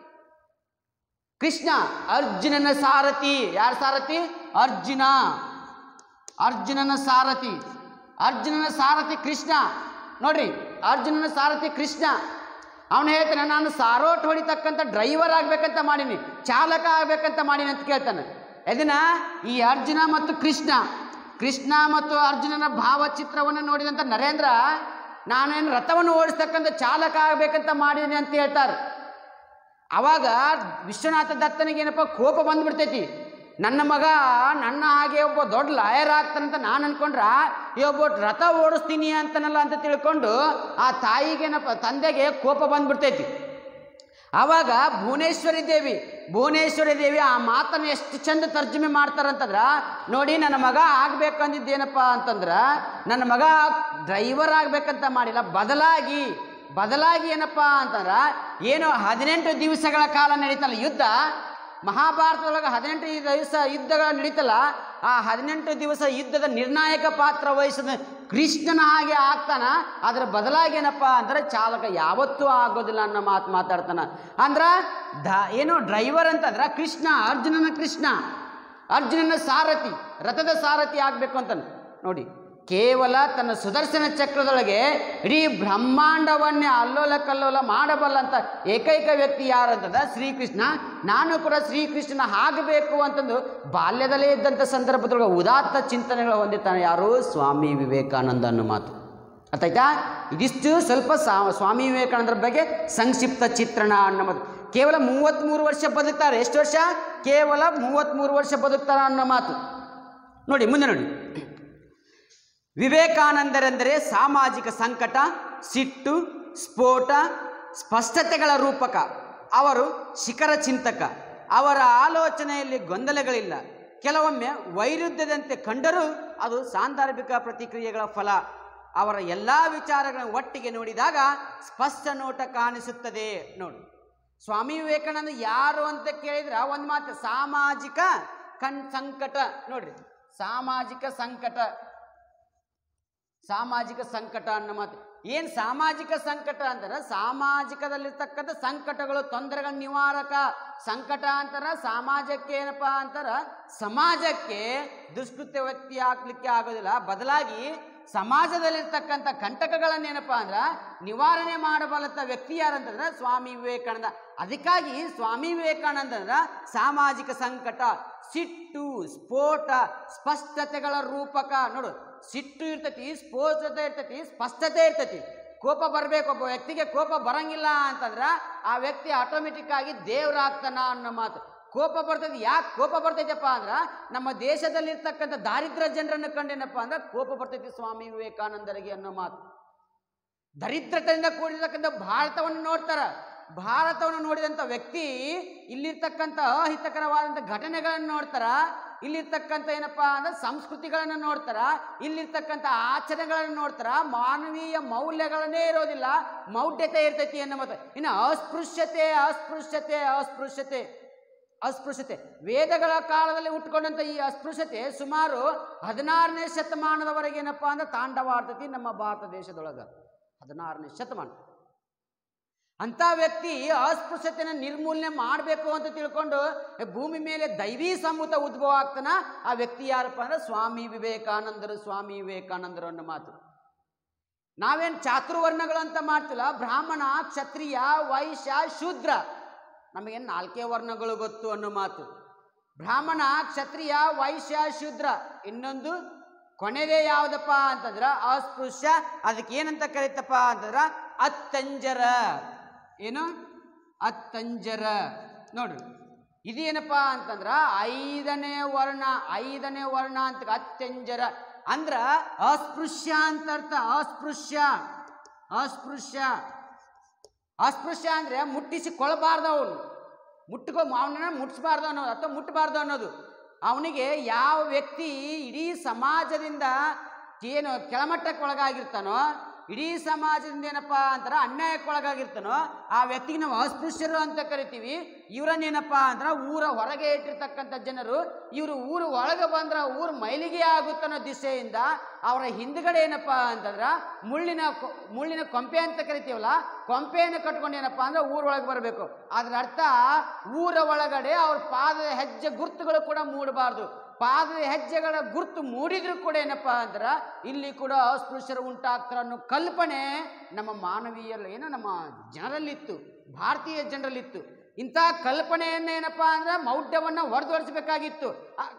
ಕೃಷ್ಣ ಅರ್ಜುನನ ಸಾರಥಿ ಯಾರ ಸಾರಥಿ ಅರ್ಜುನ ಅರ್ಜುನನ ಸಾರಥಿ ಅರ್ಜುನನ ಸಾರಥಿ ಕೃಷ್ಣ ನೋಡ್ರಿ ಅರ್ಜುನನ ಸಾರಥಿ ಕೃಷ್ಣ ಅವನು ಹೇಳ್ತಾನೆ ನಾನು ಸಾರೋಟ್ ಹೊಡಿತಕ್ಕಂಥ ಡ್ರೈವರ್ ಆಗ್ಬೇಕಂತ ಮಾಡೀನಿ ಚಾಲಕ ಆಗ್ಬೇಕಂತ ಮಾಡೀನಿ ಅಂತ ಕೇಳ್ತಾನೆ ಇದನ್ನ ಈ ಅರ್ಜುನ ಮತ್ತು ಕೃಷ್ಣ ಕೃಷ್ಣ ಮತ್ತು ಅರ್ಜುನನ ಭಾವಚಿತ್ರವನ್ನು ನೋಡಿದಂಥ ನರೇಂದ್ರ ನಾನೇನು ರಥವನ್ನು ಓಡಿಸ್ತಕ್ಕಂಥ ಚಾಲಕ ಆಗ್ಬೇಕಂತ ಮಾಡಿದ್ದೀನಿ ಅಂತ ಹೇಳ್ತಾರೆ ಅವಾಗ ವಿಶ್ವನಾಥ ದತ್ತನಿಗೇನಪ್ಪ ಕೋಪ ಬಂದ್ಬಿಡ್ತೈತಿ ನನ್ನ ಮಗ ನನ್ನ ಹಾಗೆ ಒಬ್ಬ ದೊಡ್ಡ ಲಾಯರ್ ಆಗ್ತಾನಂತ ನಾನು ಅನ್ಕೊಂಡ್ರ ಈ ಒಬ್ಬ ರಥ ಓಡಿಸ್ತೀನಿ ಅಂತನಲ್ಲ ಅಂತ ತಿಳ್ಕೊಂಡು ಆ ತಾಯಿಗೇನಪ್ಪ ತಂದೆಗೆ ಕೋಪ ಬಂದ್ಬಿಡ್ತೈತಿ ಆವಾಗ ಭುವನೇಶ್ವರಿ ದೇವಿ ಭುವನೇಶ್ವರಿ ದೇವಿ ಆ ಮಾತನ್ನು ಎಷ್ಟು ಚಂದ ತರ್ಜುಮೆ ಮಾಡ್ತಾರಂತಂದ್ರ ನೋಡಿ ನನ್ನ ಮಗ ಆಗ್ಬೇಕಂದಿದ್ದೇನಪ್ಪ ಅಂತಂದ್ರ ನನ್ನ ಮಗ ಡ್ರೈವರ್ ಆಗ್ಬೇಕಂತ ಮಾಡಿಲ್ಲ ಬದಲಾಗಿ ಬದಲಾಗಿ ಏನಪ್ಪ ಅಂತಂದ್ರ ಏನು ಹದಿನೆಂಟು ದಿವಸಗಳ ಕಾಲ ನಡೀತಲ್ಲ ಯುದ್ಧ ಮಹಾಭಾರತದೊಳಗೆ ಹದಿನೆಂಟು ದಿವಸ ಯುದ್ಧಗಳು ನಡೀತಲ್ಲ ಆ ಹದಿನೆಂಟು ದಿವಸ ಯುದ್ಧದ ನಿರ್ಣಾಯಕ ಪಾತ್ರ ವಹಿಸಿದ ಕೃಷ್ಣನ ಹಾಗೆ ಆಗ್ತಾನ ಅದರ ಬದಲಾಗಿ ಏನಪ್ಪ ಅಂದ್ರೆ ಚಾಲಕ ಯಾವತ್ತೂ ಆಗೋದಿಲ್ಲ ಅನ್ನೋ ಮಾತು ಮಾತಾಡ್ತಾನ ಅಂದ್ರ ದ ಏನು ಡ್ರೈವರ್ ಅಂತಂದ್ರ ಕೃಷ್ಣ ಅರ್ಜುನನ ಕೃಷ್ಣ ಅರ್ಜುನನ ಸಾರಥಿ ರಥದ ಸಾರಥಿ ಆಗಬೇಕು ಅಂತ ನೋಡಿ ಕೇವಲ ತನ್ನ ಸುದರ್ಶನ ಚಕ್ರದೊಳಗೆ ಇಡೀ ಬ್ರಹ್ಮಾಂಡವನ್ನೇ ಅಲ್ಲೋಲ ಕಲ್ಲೋಲ ಮಾಡಬಲ್ಲಂತ ಏಕೈಕ ವ್ಯಕ್ತಿ ಯಾರು ಅಂತಂದ ಶ್ರೀಕೃಷ್ಣ ನಾನು ಕೂಡ ಶ್ರೀಕೃಷ್ಣನ ಆಗಬೇಕು ಅಂತಂದು ಬಾಲ್ಯದಲ್ಲೇ ಇದ್ದಂಥ ಸಂದರ್ಭದೊಳಗೆ ಉದಾತ್ತ ಚಿಂತನೆಗಳು ಹೊಂದಿರ್ತಾನೆ ಯಾರು ಸ್ವಾಮಿ ವಿವೇಕಾನಂದ ಅನ್ನೋ ಮಾತು ಅರ್ಥಾಯ್ತಾ ಇದಿಷ್ಟು ಸ್ವಲ್ಪ ಸಾ- ಸ್ವಾಮಿ ವಿವೇಕಾನಂದರ ಬಗ್ಗೆ ಸಂಕ್ಷಿಪ್ತ ಚಿತ್ರಣ ಅನ್ನೋ ಮಾತು ಕೇವಲ ಮೂವತ್ತ್ಮೂರು ವರ್ಷ ಬದುಕ್ತಾರೆ ಎಷ್ಟು ವರ್ಷ ಕೇವಲ ಮೂವತ್ತ್ಮೂರು ವರ್ಷ ಬದುಕ್ತಾರೆ ಅನ್ನೋ ಮಾತು ನೋಡಿ ಮುಂದೆ ನೋಡಿ ವಿವೇಕಾನಂದರೆಂದರೆ ಸಾಮಾಜಿಕ ಸಂಕಟ ಸಿಟ್ಟು ಸ್ಫೋಟ ಸ್ಪಷ್ಟತೆಗಳ ರೂಪಕ ಅವರು ಶಿಖರ ಚಿಂತಕ ಅವರ ಆಲೋಚನೆಯಲ್ಲಿ ಗೊಂದಲಗಳಿಲ್ಲ ಕೆಲವೊಮ್ಮೆ ವೈರುಧ್ಯದಂತೆ ಕಂಡರೂ ಅದು ಸಾಂದರ್ಭಿಕ ಪ್ರತಿಕ್ರಿಯೆಗಳ ಫಲ ಅವರ ಎಲ್ಲ ವಿಚಾರಗಳನ್ನು ಒಟ್ಟಿಗೆ ನೋಡಿದಾಗ ಸ್ಪಷ್ಟ ನೋಟ ಕಾಣಿಸುತ್ತದೆ ನೋಡಿ ಸ್ವಾಮಿ ವಿವೇಕಾನಂದ ಯಾರು ಅಂತ ಕೇಳಿದ್ರೆ ಒಂದು ಮಾತು ಸಾಮಾಜಿಕ ಕಣ್ ಸಂಕಟ ನೋಡ್ರಿ ಸಾಮಾಜಿಕ ಸಂಕಟ ಸಾಮಾಜಿಕ ಸಂಕಟ ಅನ್ನೋ ಮಾತು ಏನು ಸಾಮಾಜಿಕ ಸಂಕಟ ಅಂತಾರೆ ಸಾಮಾಜಿಕದಲ್ಲಿರ್ತಕ್ಕಂಥ ಸಂಕಟಗಳು ತೊಂದರೆಗಳ ನಿವಾರಕ ಸಂಕಟ ಅಂತಾರ ಸಮಾಜಕ್ಕೆ ಏನಪ್ಪ ಅಂತಾರ ಸಮಾಜಕ್ಕೆ ದುಷ್ಕೃತ್ಯ ವ್ಯಕ್ತಿ ಹಾಕ್ಲಿಕ್ಕೆ ಆಗೋದಿಲ್ಲ ಬದಲಾಗಿ ಸಮಾಜದಲ್ಲಿರ್ತಕ್ಕಂಥ ಕಂಟಕಗಳನ್ನೇನಪ್ಪ ಅಂದ್ರೆ ನಿವಾರಣೆ ಮಾಡಬಲ್ಲಂಥ ವ್ಯಕ್ತಿ ಯಾರಂತಂದ್ರೆ ಸ್ವಾಮಿ ವಿವೇಕಾನಂದ ಅದಕ್ಕಾಗಿ ಸ್ವಾಮಿ ವಿವೇಕಾನಂದ ಅಂದ್ರೆ ಸಾಮಾಜಿಕ ಸಂಕಟ ಸಿಟ್ಟು ಸ್ಫೋಟ ಸ್ಪಷ್ಟತೆಗಳ ರೂಪಕ ನೋಡು ಸಿಟ್ಟು ಇರ್ತೈತಿ ಸ್ಫೋಟತೆ ಇರ್ತೈತಿ ಸ್ಪಷ್ಟತೆ ಇರ್ತೈತಿ ಕೋಪ ಬರಬೇಕು ಒಬ್ಬ ವ್ಯಕ್ತಿಗೆ ಕೋಪ ಬರಂಗಿಲ್ಲ ಅಂತಂದ್ರೆ ಆ ವ್ಯಕ್ತಿ ಆಟೋಮೆಟಿಕ್ ಆಗಿ ದೇವ್ರಾಗ್ತಾನ ಅನ್ನೋ ಮಾತು ಕೋಪ ಬರ್ತೈತಿ ಯಾಕೆ ಕೋಪ ಬರ್ತೈತಪ್ಪ ಅಂದ್ರೆ ನಮ್ಮ ದೇಶದಲ್ಲಿರ್ತಕ್ಕಂಥ ದಾರಿದ್ರ್ಯ ಜನರನ್ನು ಕಂಡೇನಪ್ಪ ಅಂದ್ರೆ ಕೋಪ ಬರ್ತೈತಿ ಸ್ವಾಮಿ ವಿವೇಕಾನಂದರಿಗೆ ಅನ್ನೋ ಮಾತು ದರಿದ್ರತೆಯಿಂದ ಕೂಡಿರ್ತಕ್ಕಂಥ ಭಾರತವನ್ನು ನೋಡ್ತಾರ ಭಾರತವನ್ನು ನೋಡಿದಂಥ ವ್ಯಕ್ತಿ ಇಲ್ಲಿರ್ತಕ್ಕಂಥ ಅಹಿತಕರವಾದಂಥ ಘಟನೆಗಳನ್ನು ನೋಡ್ತಾರ ಇಲ್ಲಿರ್ತಕ್ಕಂಥ ಏನಪ್ಪಾ ಅಂದ್ರೆ ಸಂಸ್ಕೃತಿಗಳನ್ನು ನೋಡ್ತಾರ ಇಲ್ಲಿರ್ತಕ್ಕಂಥ ಆಚರಣೆಗಳನ್ನು ನೋಡ್ತಾರ ಮಾನವೀಯ ಮೌಲ್ಯಗಳನ್ನೇ ಇರೋದಿಲ್ಲ ಮೌಢ್ಯತೆ ಇರ್ತೈತಿ ಅನ್ನೋ ಮಾತು ಇನ್ನು ಅಸ್ಪೃಶ್ಯತೆ ಅಸ್ಪೃಶ್ಯತೆ ಅಸ್ಪೃಶ್ಯತೆ ಅಸ್ಪೃಶ್ಯತೆ ವೇದಗಳ ಕಾಲದಲ್ಲಿ ಹುಟ್ಕೊಂಡಂಥ ಈ ಅಸ್ಪೃಶ್ಯತೆ ಸುಮಾರು ಹದಿನಾರನೇ ಶತಮಾನದವರೆಗೆ ಏನಪ್ಪ ಅಂದ್ರೆ ತಾಂಡವಾಡ್ತೈತಿ ನಮ್ಮ ಭಾರತ ದೇಶದೊಳಗೆ ಹದಿನಾರನೇ ಶತಮಾನ ಅಂಥ ವ್ಯಕ್ತಿ ಅಸ್ಪೃಶ್ಯತೆನ ನಿರ್ಮೂಲನೆ ಮಾಡಬೇಕು ಅಂತ ತಿಳ್ಕೊಂಡು ಭೂಮಿ ಮೇಲೆ ದೈವೀ ಸಂಭೂತ ಉದ್ಭವ ಆಗ್ತಾನ ಆ ವ್ಯಕ್ತಿ ಯಾರಪ್ಪ ಅಂದ್ರೆ ಸ್ವಾಮಿ ವಿವೇಕಾನಂದರು ಸ್ವಾಮಿ ವಿವೇಕಾನಂದರು ಅನ್ನೋ ಮಾತು ನಾವೇನು ಚಾತುರ್ವರ್ಣಗಳು ಅಂತ ಮಾಡ್ತಿಲ್ಲ ಬ್ರಾಹ್ಮಣ ಕ್ಷತ್ರಿಯ ವೈಶ್ಯ ಶೂದ್ರ ನಮಗೇನು ನಾಲ್ಕೇ ವರ್ಣಗಳು ಗೊತ್ತು ಅನ್ನೋ ಮಾತು ಬ್ರಾಹ್ಮಣ ಕ್ಷತ್ರಿಯ ವೈಶ್ಯ ಶೂದ್ರ ಇನ್ನೊಂದು ಕೊನೆಯದೇ ಯಾವುದಪ್ಪ ಅಂತಂದ್ರ ಅಸ್ಪೃಶ್ಯ ಅದಕ್ಕೆ ಏನಂತ ಕರೀತಪ್ಪ ಅಂತಂದ್ರ ಅತ್ತಂಜರ ಏನು ಅತ್ತಂಜರ ನೋಡ್ರಿ ಇದೇನಪ್ಪ ಅಂತಂದ್ರ ಐದನೇ ವರ್ಣ ಐದನೇ ವರ್ಣ ಅಂತ ಅತ್ಯಂಜರ ಅಂದ್ರ ಅಸ್ಪೃಶ್ಯ ಅಂತ ಅರ್ಥ ಅಸ್ಪೃಶ್ಯ ಅಸ್ಪೃಶ್ಯ ಅಸ್ಪೃಶ್ಯ ಅಂದ್ರೆ ಮುಟ್ಟಿಸಿ ಕೊಳಬಾರ್ದು ಅವನು ಮುಟ್ಕೊ ಅವನನ್ನ ಮುಟ್ಟಿಸ್ಬಾರ್ದು ಅನ್ನೋದು ಅಥವಾ ಮುಟ್ಟಬಾರ್ದು ಅನ್ನೋದು ಅವನಿಗೆ ಯಾವ ವ್ಯಕ್ತಿ ಇಡೀ ಸಮಾಜದಿಂದ ಏನು ಕೆಳಮಟ್ಟಕ್ಕೆ ಒಳಗಾಗಿರ್ತಾನೋ ಇಡೀ ಸಮಾಜದಿಂದ ಏನಪ್ಪ ಅಂತಾರ ಅನ್ಯಾಯಕ್ಕೆ ಒಳಗಾಗಿರ್ತಾನೋ ಆ ವ್ಯಕ್ತಿಗೆ ನಾವು ಅಸ್ಪೃಶ್ಯರು ಅಂತ ಕರಿತೀವಿ ಇವರನ್ನೇನಪ್ಪ ಅಂದ್ರೆ ಊರ ಹೊರಗೆ ಇಟ್ಟಿರ್ತಕ್ಕಂಥ ಜನರು ಇವರು ಊರು ಒಳಗೆ ಬಂದ್ರೆ ಊರು ಮೈಲಿಗೆ ಆಗುತ್ತನ್ನೋ ದಿಶೆಯಿಂದ ಅವರ ಹಿಂದ್ಗಡೆ ಏನಪ್ಪ ಅಂತಂದ್ರೆ ಮುಳ್ಳಿನ ಕೊ- ಮುಳ್ಳಿನ ಕೊಂಪೆ ಅಂತ ಕರಿತೀವಲ್ಲ ಕೊಂಪೆಯನ್ನು ಕಟ್ಕೊಂಡು ಏನಪ್ಪ ಅಂದ್ರೆ ಊರೊಳಗೆ ಬರಬೇಕು ಅದರ ಅರ್ಥ ಊರ ಒಳಗಡೆ ಅವ್ರ ಪಾದದ ಹೆಜ್ಜೆ ಗುರುತುಗಳು ಕೂಡ ಮೂಡಬಾರ್ದು ಪಾದದ ಹೆಜ್ಜೆಗಳ ಗುರುತು ಮೂಡಿದ್ರು ಕೂಡ ಏನಪ್ಪ ಅಂದ್ರೆ ಇಲ್ಲಿ ಕೂಡ ಅಸ್ಪೃಶ್ಯರು ಉಂಟಾಗ್ತಾರೆ ಅನ್ನೋ ಕಲ್ಪನೆ ನಮ್ಮ ಮಾನವೀಯ ಏನು ನಮ್ಮ ಜನರಲ್ಲಿತ್ತು ಭಾರತೀಯ ಜನರಲ್ಲಿತ್ತು ಇಂಥ ಕಲ್ಪನೆಯನ್ನ ಏನಪ್ಪ ಅಂದ್ರೆ ಮೌಢ್ಯವನ್ನು ಹೊರತುಪಡಿಸಬೇಕಾಗಿತ್ತು ಆ-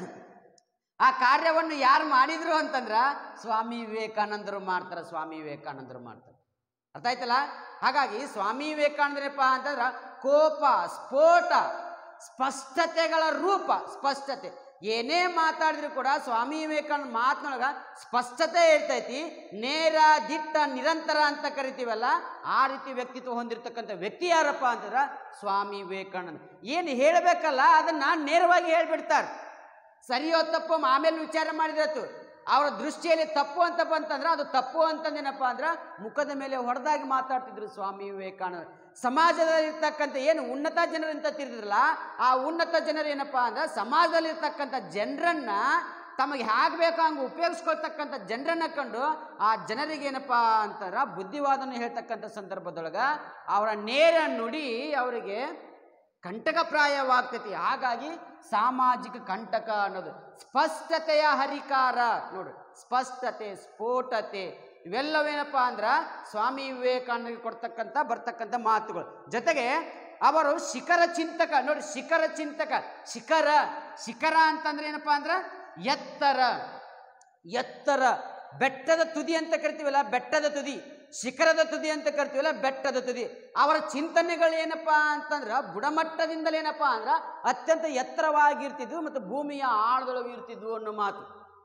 ಆ ಕಾರ್ಯವನ್ನು ಯಾರು ಮಾಡಿದ್ರು ಅಂತಂದ್ರ ಸ್ವಾಮಿ ವಿವೇಕಾನಂದರು ಮಾಡ್ತಾರೆ ಸ್ವಾಮಿ ವಿವೇಕಾನಂದರು ಮಾಡ್ತಾರೆ ಅರ್ಥ ಆಯ್ತಲ್ಲ ಹಾಗಾಗಿ ಸ್ವಾಮಿ ವಿವೇಕಾನಂದರಪ್ಪ ಅಂತಂದ್ರ ಕೋಪ ಸ್ಫೋಟ ಸ್ಪಷ್ಟತೆಗಳ ರೂಪ ಸ್ಪಷ್ಟತೆ ಏನೇ ಮಾತಾಡಿದ್ರು ಕೂಡ ಸ್ವಾಮಿ ವಿವೇಕಾನಂದ ಮಾತಿನೊಳಗ ಸ್ಪಷ್ಟತೆ ಇರ್ತೈತಿ ನೇರ ದಿಟ್ಟ ನಿರಂತರ ಅಂತ ಕರಿತೀವಲ್ಲ ಆ ರೀತಿ ವ್ಯಕ್ತಿತ್ವ ಹೊಂದಿರತಕ್ಕಂಥ ವ್ಯಕ್ತಿ ಯಾರಪ್ಪ ಅಂತಂದ್ರ ಸ್ವಾಮಿ ವಿವೇಕಾನಂದ ಏನು ಹೇಳಬೇಕಲ್ಲ ಅದನ್ನ ನೇರವಾಗಿ ಹೇಳ್ಬಿಡ್ತಾರೆ ಸರಿಯೋ ತಪ್ಪು ಆಮೇಲೆ ವಿಚಾರ ಮಾಡಿದ್ರತು ಅವರ ದೃಷ್ಟಿಯಲ್ಲಿ ತಪ್ಪು ಅಂತ ಬಂತಂದ್ರೆ ಅದು ತಪ್ಪು ಅಂತಂದೇನಪ್ಪ ಅಂದ್ರೆ ಮುಖದ ಮೇಲೆ ಹೊಡೆದಾಗಿ ಮಾತಾಡ್ತಿದ್ರು ಸ್ವಾಮಿ ವಿವೇಕಾನಂದ ಸಮಾಜದಲ್ಲಿರ್ತಕ್ಕಂಥ ಏನು ಉನ್ನತ ಜನರು ಅಂತ ತಿರ್ತಿದ್ರಲ್ಲ ಆ ಉನ್ನತ ಜನರು ಏನಪ್ಪ ಅಂದ್ರೆ ಸಮಾಜದಲ್ಲಿರ್ತಕ್ಕಂಥ ಜನರನ್ನ ತಮಗೆ ಹೇಗೆ ಬೇಕೋ ಹಂಗೆ ಉಪಯೋಗಿಸ್ಕೊಳ್ತಕ್ಕಂಥ ಜನರನ್ನ ಕಂಡು ಆ ಜನರಿಗೆ ಏನಪ್ಪ ಅಂತಾರ ಬುದ್ಧಿವಾದನ ಹೇಳ್ತಕ್ಕಂಥ ಸಂದರ್ಭದೊಳಗೆ ಅವರ ನೇರ ನುಡಿ ಅವರಿಗೆ ಕಂಟಕಪ್ರಾಯವಾಗ್ತೈತಿ ಹಾಗಾಗಿ ಸಾಮಾಜಿಕ ಕಂಟಕ ಅನ್ನೋದು ಸ್ಪಷ್ಟತೆಯ ಹರಿಕಾರ ನೋಡು ಸ್ಪಷ್ಟತೆ ಸ್ಫೋಟತೆ ಇವೆಲ್ಲವೇನಪ್ಪ ಅಂದ್ರೆ ಸ್ವಾಮಿ ವಿವೇಕಾನಂದರಿಗೆ ಕೊಡ್ತಕ್ಕಂಥ ಬರ್ತಕ್ಕಂಥ ಮಾತುಗಳು ಜೊತೆಗೆ ಅವರು ಶಿಖರ ಚಿಂತಕ ನೋಡಿ ಶಿಖರ ಚಿಂತಕ ಶಿಖರ ಶಿಖರ ಅಂತಂದ್ರೆ ಏನಪ್ಪಾ ಅಂದ್ರೆ ಎತ್ತರ ಎತ್ತರ ಬೆಟ್ಟದ ತುದಿ ಅಂತ ಕರಿತೀವಲ್ಲ ಬೆಟ್ಟದ ತುದಿ ಶಿಖರದ ತುದಿ ಅಂತ ಕರಿತೀವಲ್ಲ ಬೆಟ್ಟದ ತುದಿ ಅವರ ಚಿಂತನೆಗಳು ಏನಪ್ಪಾ ಅಂತಂದ್ರ ಬುಡಮಟ್ಟದಿಂದಲೇನಪ್ಪ ಅಂದ್ರ ಅತ್ಯಂತ ಎತ್ತರವಾಗಿರ್ತಿದ್ವು ಮತ್ತು ಭೂಮಿಯ ಆಳದೊಳಗೆ ಇರ್ತಿದ್ವು ಅನ್ನೋ ಮಾತು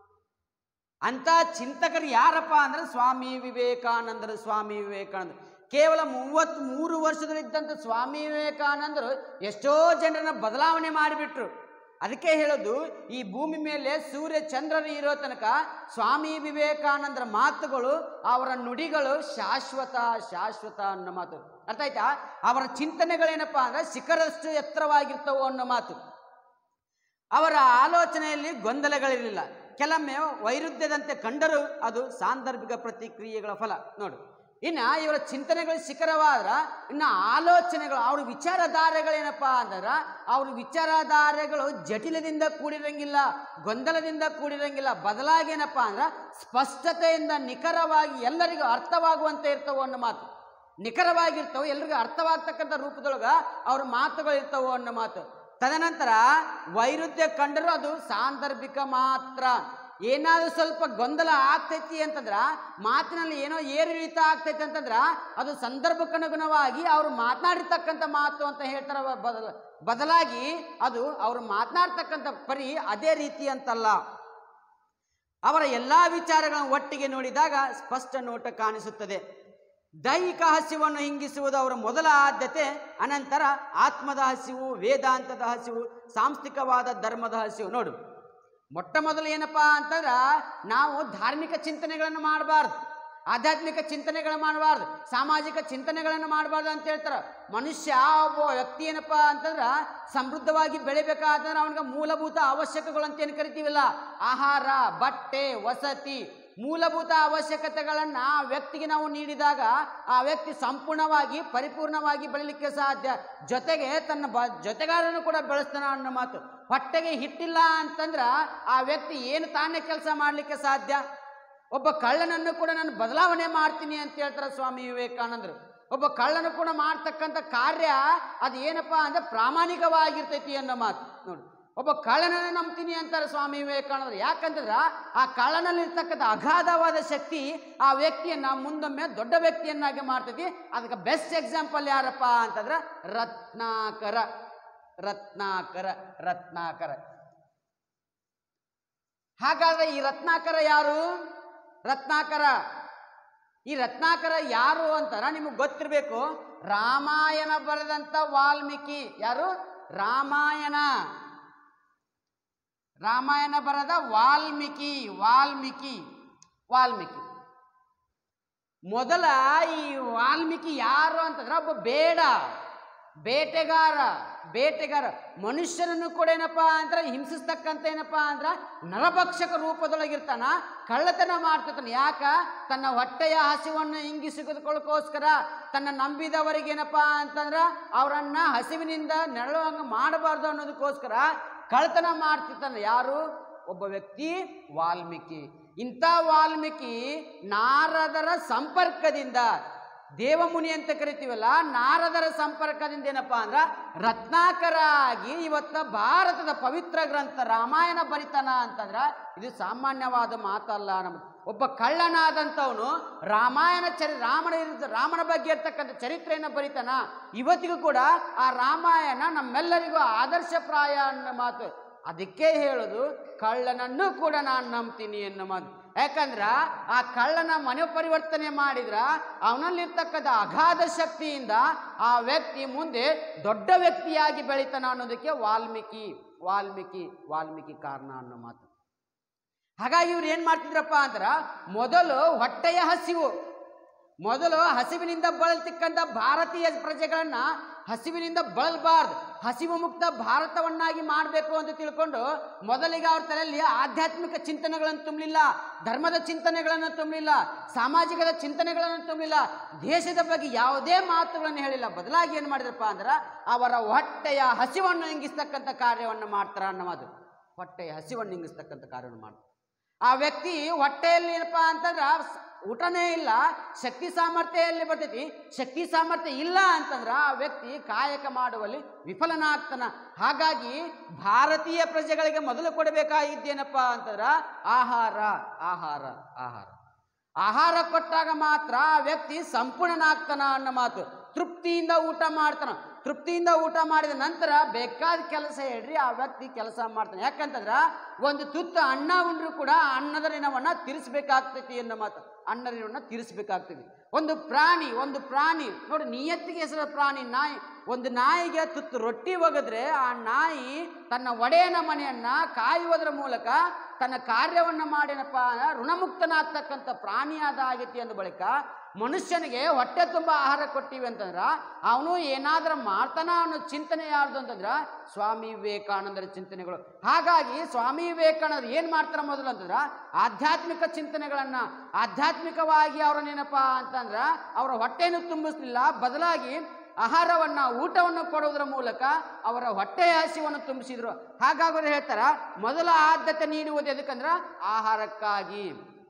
ಅಂತ ಚಿಂತಕರು ಯಾರಪ್ಪ ಅಂದ್ರೆ ಸ್ವಾಮಿ ವಿವೇಕಾನಂದರು ಸ್ವಾಮಿ ವಿವೇಕಾನಂದರು ಕೇವಲ ಮೂವತ್ತ್ ಮೂರು ವರ್ಷದಲ್ಲಿದ್ದಂಥ ಸ್ವಾಮಿ ವಿವೇಕಾನಂದರು ಎಷ್ಟೋ ಜನರನ್ನ ಬದಲಾವಣೆ ಮಾಡಿಬಿಟ್ರು ಅದಕ್ಕೆ ಹೇಳೋದು ಈ ಭೂಮಿ ಮೇಲೆ ಸೂರ್ಯ ಚಂದ್ರರು ಇರೋ ತನಕ ಸ್ವಾಮಿ ವಿವೇಕಾನಂದರ ಮಾತುಗಳು ಅವರ ನುಡಿಗಳು ಶಾಶ್ವತ ಶಾಶ್ವತ ಅನ್ನೋ ಮಾತು ಅರ್ಥ ಆಯ್ತಾ ಅವರ ಚಿಂತನೆಗಳೇನಪ್ಪ ಅಂದ್ರೆ ಶಿಖರಷ್ಟು ಎತ್ತರವಾಗಿರ್ತವು ಅನ್ನೋ ಮಾತು ಅವರ ಆಲೋಚನೆಯಲ್ಲಿ ಗೊಂದಲಗಳಿರಲಿಲ್ಲ ಕೆಲವೊಮ್ಮೆ ವೈರುಧ್ಯದಂತೆ ಕಂಡರೂ ಅದು ಸಾಂದರ್ಭಿಕ ಪ್ರತಿಕ್ರಿಯೆಗಳ ಫಲ ನೋಡು ಇನ್ನು ಇವರ ಚಿಂತನೆಗಳು ಶಿಖರವಾದ್ರ ಇನ್ನು ಆಲೋಚನೆಗಳು ಅವ್ರ ವಿಚಾರಧಾರೆಗಳೇನಪ್ಪ ಅಂದ್ರೆ ಅವ್ರ ವಿಚಾರಧಾರೆಗಳು ಜಟಿಲದಿಂದ ಕೂಡಿರಂಗಿಲ್ಲ ಗೊಂದಲದಿಂದ ಕೂಡಿರಂಗಿಲ್ಲ ಬದಲಾಗಿ ಏನಪ್ಪ ಅಂದ್ರೆ ಸ್ಪಷ್ಟತೆಯಿಂದ ನಿಖರವಾಗಿ ಎಲ್ಲರಿಗೂ ಅರ್ಥವಾಗುವಂತೆ ಇರ್ತವೆ ಅನ್ನೋ ಮಾತು ನಿಖರವಾಗಿರ್ತವೆ ಎಲ್ರಿಗೂ ಅರ್ಥವಾಗ್ತಕ್ಕಂಥ ರೂಪದೊಳಗ ಅವ್ರ ಮಾತುಗಳು ಇರ್ತವೆ ಅನ್ನೋ ಮಾತು ತದನಂತರ ವೈರುಧ್ಯ ಕಂಡರೂ ಅದು ಸಾಂದರ್ಭಿಕ ಮಾತ್ರ ಏನಾದರೂ ಸ್ವಲ್ಪ ಗೊಂದಲ ಆಗ್ತೈತಿ ಅಂತಂದ್ರ ಮಾತಿನಲ್ಲಿ ಏನೋ ಏರಿಳಿತ ಆಗ್ತೈತಿ ಅಂತಂದ್ರ ಅದು ಸಂದರ್ಭಕ್ಕನುಗುಣವಾಗಿ ಅವರು ಮಾತನಾಡಿರ್ತಕ್ಕಂಥ ಮಾತು ಅಂತ ಹೇಳ್ತಾರ ಬದಲ ಬದಲಾಗಿ ಅದು ಅವರು ಮಾತನಾಡ್ತಕ್ಕಂಥ ಪರಿ ಅದೇ ರೀತಿ ಅಂತಲ್ಲ ಅವರ ಎಲ್ಲ ವಿಚಾರಗಳನ್ನು ಒಟ್ಟಿಗೆ ನೋಡಿದಾಗ ಸ್ಪಷ್ಟ ನೋಟ ಕಾಣಿಸುತ್ತದೆ ದೈಹಿಕ ಹಸಿವನ್ನು ಹಿಂಗಿಸುವುದು ಅವರ ಮೊದಲ ಆದ್ಯತೆ ಅನಂತರ ಆತ್ಮದ ಹಸಿವು ವೇದಾಂತದ ಹಸಿವು ಸಾಂಸ್ಥಿಕವಾದ ಧರ್ಮದ ಹಸಿವು ನೋಡು ಮೊಟ್ಟ ಮೊದಲು ಏನಪ್ಪಾ ಅಂತಂದ್ರೆ ನಾವು ಧಾರ್ಮಿಕ ಚಿಂತನೆಗಳನ್ನು ಮಾಡಬಾರ್ದು ಆಧ್ಯಾತ್ಮಿಕ ಚಿಂತನೆಗಳನ್ನು ಮಾಡಬಾರ್ದು ಸಾಮಾಜಿಕ ಚಿಂತನೆಗಳನ್ನು ಮಾಡಬಾರ್ದು ಅಂತ ಹೇಳ್ತಾರೆ ಮನುಷ್ಯ ಒಬ್ಬ ವ್ಯಕ್ತಿ ಏನಪ್ಪಾ ಅಂತಂದ್ರೆ ಸಮೃದ್ಧವಾಗಿ ಬೆಳಿಬೇಕಾದ್ರೆ ಅವನಿಗೆ ಮೂಲಭೂತ ಅವಶ್ಯಕಗಳು ಅಂತ ಏನು ಕರಿತೀವಲ್ಲ ಆಹಾರ ಬಟ್ಟೆ ವಸತಿ ಮೂಲಭೂತ ಅವಶ್ಯಕತೆಗಳನ್ನು ಆ ವ್ಯಕ್ತಿಗೆ ನಾವು ನೀಡಿದಾಗ ಆ ವ್ಯಕ್ತಿ ಸಂಪೂರ್ಣವಾಗಿ ಪರಿಪೂರ್ಣವಾಗಿ ಬೆಳಲಿಕ್ಕೆ ಸಾಧ್ಯ ಜೊತೆಗೆ ತನ್ನ ಬ ಜೊತೆಗಾರನು ಕೂಡ ಬೆಳೆಸ್ತಾನ ಅನ್ನೋ ಮಾತು ಹೊಟ್ಟೆಗೆ ಹಿಟ್ಟಿಲ್ಲ ಅಂತಂದ್ರೆ ಆ ವ್ಯಕ್ತಿ ಏನು ತಾನೇ ಕೆಲಸ ಮಾಡಲಿಕ್ಕೆ ಸಾಧ್ಯ ಒಬ್ಬ ಕಳ್ಳನನ್ನು ಕೂಡ ನಾನು ಬದಲಾವಣೆ ಮಾಡ್ತೀನಿ ಅಂತ ಹೇಳ್ತಾರೆ ಸ್ವಾಮಿ ವಿವೇಕಾನಂದರು ಒಬ್ಬ ಕಳ್ಳನು ಕೂಡ ಮಾಡ್ತಕ್ಕಂಥ ಕಾರ್ಯ ಅದು ಏನಪ್ಪಾ ಅಂದ್ರೆ ಪ್ರಾಮಾಣಿಕವಾಗಿರ್ತೈತಿ ಅನ್ನೋ ಮಾತು ನೋಡಿ ಒಬ್ಬ ಕಳ್ಳನನ್ನು ನಂಬ್ತೀನಿ ಅಂತಾರೆ ಸ್ವಾಮಿ ವಿವೇಕಾನಂದರು ಯಾಕಂತಂದ್ರೆ ಆ ಕಳ್ಳನಲ್ಲಿರ್ತಕ್ಕಂಥ ಅಗಾಧವಾದ ಶಕ್ತಿ ಆ ವ್ಯಕ್ತಿಯನ್ನ ಮುಂದೊಮ್ಮೆ ದೊಡ್ಡ ವ್ಯಕ್ತಿಯನ್ನಾಗಿ ಮಾಡ್ತೈತಿ ಅದಕ್ಕೆ ಬೆಸ್ಟ್ ಎಕ್ಸಾಂಪಲ್ ಯಾರಪ್ಪ ಅಂತಂದ್ರೆ ರತ್ನಾಕರ ರತ್ನಾಕರ ರತ್ನಾಕರ ಹಾಗಾದ್ರೆ ಈ ರತ್ನಾಕರ ಯಾರು ರತ್ನಾಕರ ಈ ರತ್ನಾಕರ ಯಾರು ಅಂತಾರ ನಿಮಗೆ ಗೊತ್ತಿರಬೇಕು ರಾಮಾಯಣ ಬರೆದಂತ ವಾಲ್ಮೀಕಿ ಯಾರು ರಾಮಾಯಣ ರಾಮಾಯಣ ಬರೆದ ವಾಲ್ಮೀಕಿ ವಾಲ್ಮೀಕಿ ವಾಲ್ಮೀಕಿ ಮೊದಲ ಈ ವಾಲ್ಮೀಕಿ ಯಾರು ಅಂತಂದ್ರೆ ಒಬ್ಬ ಬೇಡ ಬೇಟೆಗಾರ ಬೇಟೆಗಾರ ಮನುಷ್ಯರನ್ನು ಕೂಡ ಏನಪ್ಪಾ ಅಂದ್ರೆ ಹಿಂಸಿಸ್ತಕ್ಕಂಥ ಏನಪ್ಪಾ ಅಂದ್ರ ನರಭಕ್ಷಕ ರೂಪದೊಳಗಿರ್ತಾನ ಕಳ್ಳತನ ಮಾಡ್ತಿರ್ತಾನ ಯಾಕ ತನ್ನ ಹೊಟ್ಟೆಯ ಹಸಿವನ್ನು ಹಿಂಗಿಸಿಕೊಳ್ಳೋಕೋಸ್ಕರ ತನ್ನ ನಂಬಿದವರಿಗೆ ಏನಪ್ಪಾ ಅಂತಂದ್ರ ಅವರನ್ನ ಹಸಿವಿನಿಂದ ನೆರಳುವಂಗ ಮಾಡಬಾರ್ದು ಅನ್ನೋದಕ್ಕೋಸ್ಕರ ಕಳ್ಳತನ ಮಾಡ್ತಿರ್ತಾನೆ ಯಾರು ಒಬ್ಬ ವ್ಯಕ್ತಿ ವಾಲ್ಮೀಕಿ ಇಂಥ ವಾಲ್ಮೀಕಿ ನಾರದರ ಸಂಪರ್ಕದಿಂದ ದೇವಮುನಿ ಅಂತ ಕರಿತೀವಲ್ಲ ನಾರದರ ಸಂಪರ್ಕದಿಂದ ಏನಪ್ಪಾ ಅಂದ್ರ ರತ್ನಾಕರ ಆಗಿ ಇವತ್ತ ಭಾರತದ ಪವಿತ್ರ ಗ್ರಂಥ ರಾಮಾಯಣ ಬರಿತಾನ ಅಂತಂದ್ರ ಇದು ಸಾಮಾನ್ಯವಾದ ಮಾತಲ್ಲ ನಮ್ಮ ಒಬ್ಬ ಕಳ್ಳನಾದಂಥವನು ರಾಮಾಯಣ ಚರಿ ರಾಮನ ಇರ್ತ- ರಾಮನ ಬಗ್ಗೆ ಇರ್ತಕ್ಕಂಥ ಚರಿತ್ರೆಯನ್ನು ಬರಿತಾನ ಇವತ್ತಿಗೂ ಕೂಡ ಆ ರಾಮಾಯಣ ನಮ್ಮೆಲ್ಲರಿಗೂ ಆದರ್ಶಪ್ರಾಯ ಅನ್ನೋ ಮಾತು ಅದಕ್ಕೆ ಹೇಳೋದು ಕಳ್ಳನನ್ನು ಕೂಡ ನಾನು ನಂಬ್ತೀನಿ ಅನ್ನೋ ಮಾತು ಯಾಕಂದ್ರ ಆ ಕಳ್ಳನ ಮನೆ ಪರಿವರ್ತನೆ ಮಾಡಿದ್ರ ಅವನಲ್ಲಿರ್ತಕ್ಕಂಥ ಅಗಾಧ ಶಕ್ತಿಯಿಂದ ಆ ವ್ಯಕ್ತಿ ಮುಂದೆ ದೊಡ್ಡ ವ್ಯಕ್ತಿಯಾಗಿ ಬೆಳಿತಾನ ಅನ್ನೋದಕ್ಕೆ ವಾಲ್ಮೀಕಿ ವಾಲ್ಮೀಕಿ ವಾಲ್ಮೀಕಿ ಕಾರಣ ಅನ್ನೋ ಮಾತು ಹಾಗಾಗಿ ಇವ್ರು ಏನ್ ಮಾಡ್ತಿದ್ರಪ್ಪ ಅಂದ್ರ ಮೊದಲು ಹೊಟ್ಟೆಯ ಹಸಿವು ಮೊದಲು ಹಸಿವಿನಿಂದ ಬಳಲ್ತಕ್ಕಂಥ ಭಾರತೀಯ ಪ್ರಜೆಗಳನ್ನ ಹಸಿವಿನಿಂದ ಬಳಲಬಾರ್ದು ಹಸಿವು ಮುಕ್ತ ಭಾರತವನ್ನಾಗಿ ಮಾಡಬೇಕು ಅಂತ ತಿಳ್ಕೊಂಡು ಮೊದಲಿಗೆ ಅವ್ರ ತಲೆಯಲ್ಲಿ ಆಧ್ಯಾತ್ಮಿಕ ಚಿಂತನೆಗಳನ್ನು ತುಂಬಲಿಲ್ಲ ಧರ್ಮದ ಚಿಂತನೆಗಳನ್ನು ತುಂಬಲಿಲ್ಲ ಸಾಮಾಜಿಕದ ಚಿಂತನೆಗಳನ್ನು ತುಂಬಲಿಲ್ಲ ದೇಶದ ಬಗ್ಗೆ ಯಾವುದೇ ಮಾತುಗಳನ್ನು ಹೇಳಿಲ್ಲ ಬದಲಾಗಿ ಏನು ಮಾಡಿದ್ರಪ್ಪ ಅಂದ್ರೆ ಅವರ ಹೊಟ್ಟೆಯ ಹಸಿವನ್ನು ಇಂಗಿಸ್ತಕ್ಕಂಥ ಕಾರ್ಯವನ್ನು ಮಾಡ್ತಾರ ಅನ್ನೋ ಮಾತು ಹೊಟ್ಟೆಯ ಹಸಿವನ್ನು ಇಂಗಿಸ್ತಕ್ಕಂಥ ಕಾರ್ಯವನ್ನು ಮಾಡ್ತಾರೆ ಆ ವ್ಯಕ್ತಿ ಹೊಟ್ಟೆಯಲ್ಲಿ ಏನಪ್ಪ ಅಂತಂದ್ರೆ ಸ್- ಊಟನೇ ಇಲ್ಲ ಶಕ್ತಿ ಸಾಮರ್ಥ್ಯ ಎಲ್ಲಿ ಬರ್ತೈತಿ ಶಕ್ತಿ ಸಾಮರ್ಥ್ಯ ಇಲ್ಲ ಅಂತಂದ್ರೆ ಆ ವ್ಯಕ್ತಿ ಕಾಯಕ ಮಾಡುವಲ್ಲಿ ವಿಫಲನಾಗ್ತಾನ ಹಾಗಾಗಿ ಭಾರತೀಯ ಪ್ರಜೆಗಳಿಗೆ ಮೊದಲು ಕೊಡಬೇಕಾಗಿದ್ದೇನಪ್ಪ ಅಂತಂದ್ರೆ ಆಹಾರ ಆಹಾರ ಆಹಾರ ಆಹಾರ ಕೊಟ್ಟಾಗ ಮಾತ್ರ ಆ ವ್ಯಕ್ತಿ ಸಂಪೂರ್ಣನಾಗ್ತಾನ ಅನ್ನೋ ಮಾತು ತೃಪ್ತಿಯಿಂದ ಊಟ ಮಾಡ್ತಾನ ತೃಪ್ತಿಯಿಂದ ಊಟ ಮಾಡಿದ ನಂತರ ಬೇಕಾದ ಕೆಲಸ ಹೇಳ್ರಿ ಆ ವ್ಯಕ್ತಿ ಕೆಲಸ ಮಾಡ್ತಾನೆ ಯಾಕಂತಂದ್ರ ಒಂದು ತುತ್ತು ಅನ್ನ ಉಂಡ್ರು ಕೂಡ ಆ ಅನ್ನದ ಋಣವನ್ನ ತೀರಿಸ್ಬೇಕಾಗ್ತೈತಿ ಅನ್ನೋ ಮಾತು ಅನ್ನದ ಋಣವನ್ನ ತೀರಿಸ್ಬೇಕಾಗ್ತೈತಿ ಒಂದು ಪ್ರಾಣಿ ಒಂದು ಪ್ರಾಣಿ ನೋಡಿ ನಿಯತ್ತಿಗೆ ಹೆಸರು ಪ್ರಾಣಿ ನಾಯಿ ಒಂದು ನಾಯಿಗೆ ತುತ್ತು ರೊಟ್ಟಿ ಒಗೆದ್ರೆ ಆ ನಾಯಿ ತನ್ನ ಒಡೆಯನ ಮನೆಯನ್ನ ಕಾಯುವುದರ ಮೂಲಕ ತನ್ನ ಕಾರ್ಯವನ್ನು ಮಾಡಿನಪ್ಪ ಋಣಮುಕ್ತನಾಗ್ತಕ್ಕಂಥ ಪ್ರಾಣಿಯಾದ ಆಗೈತಿ ಅಂದ ಬಳಿಕ ಮನುಷ್ಯನಿಗೆ ಹೊಟ್ಟೆ ತುಂಬ ಆಹಾರ ಕೊಟ್ಟಿವಿ ಅಂತಂದ್ರ ಅವನು ಏನಾದ್ರೂ ಮಾಡ್ತಾನ ಅನ್ನೋ ಚಿಂತನೆ ಯಾರ್ದು ಅಂತಂದ್ರ ಸ್ವಾಮಿ ವಿವೇಕಾನಂದರ ಚಿಂತನೆಗಳು ಹಾಗಾಗಿ ಸ್ವಾಮಿ ವಿವೇಕಾನಂದರು ಏನ್ ಮಾಡ್ತಾರ ಮೊದಲು ಅಂತಂದ್ರ ಆಧ್ಯಾತ್ಮಿಕ ಚಿಂತನೆಗಳನ್ನ ಆಧ್ಯಾತ್ಮಿಕವಾಗಿ ಅವ್ರನ್ನೇನಪ್ಪ ಅಂತಂದ್ರ ಅವರ ಹೊಟ್ಟೆಯನ್ನು ತುಂಬಿಸ್ಲಿಲ್ಲ ಬದಲಾಗಿ ಆಹಾರವನ್ನ ಊಟವನ್ನು ಕೊಡುವುದರ ಮೂಲಕ ಅವರ ಹೊಟ್ಟೆಯ ಹಸಿವನ್ನು ತುಂಬಿಸಿದ್ರು ಹಾಗಾಗಿ ಅವ್ರು ಹೇಳ್ತಾರ ಮೊದಲ ಆದ್ಯತೆ ನೀಡುವುದು ಎದಕ್ಕಂದ್ರ ಆಹಾರಕ್ಕಾಗಿ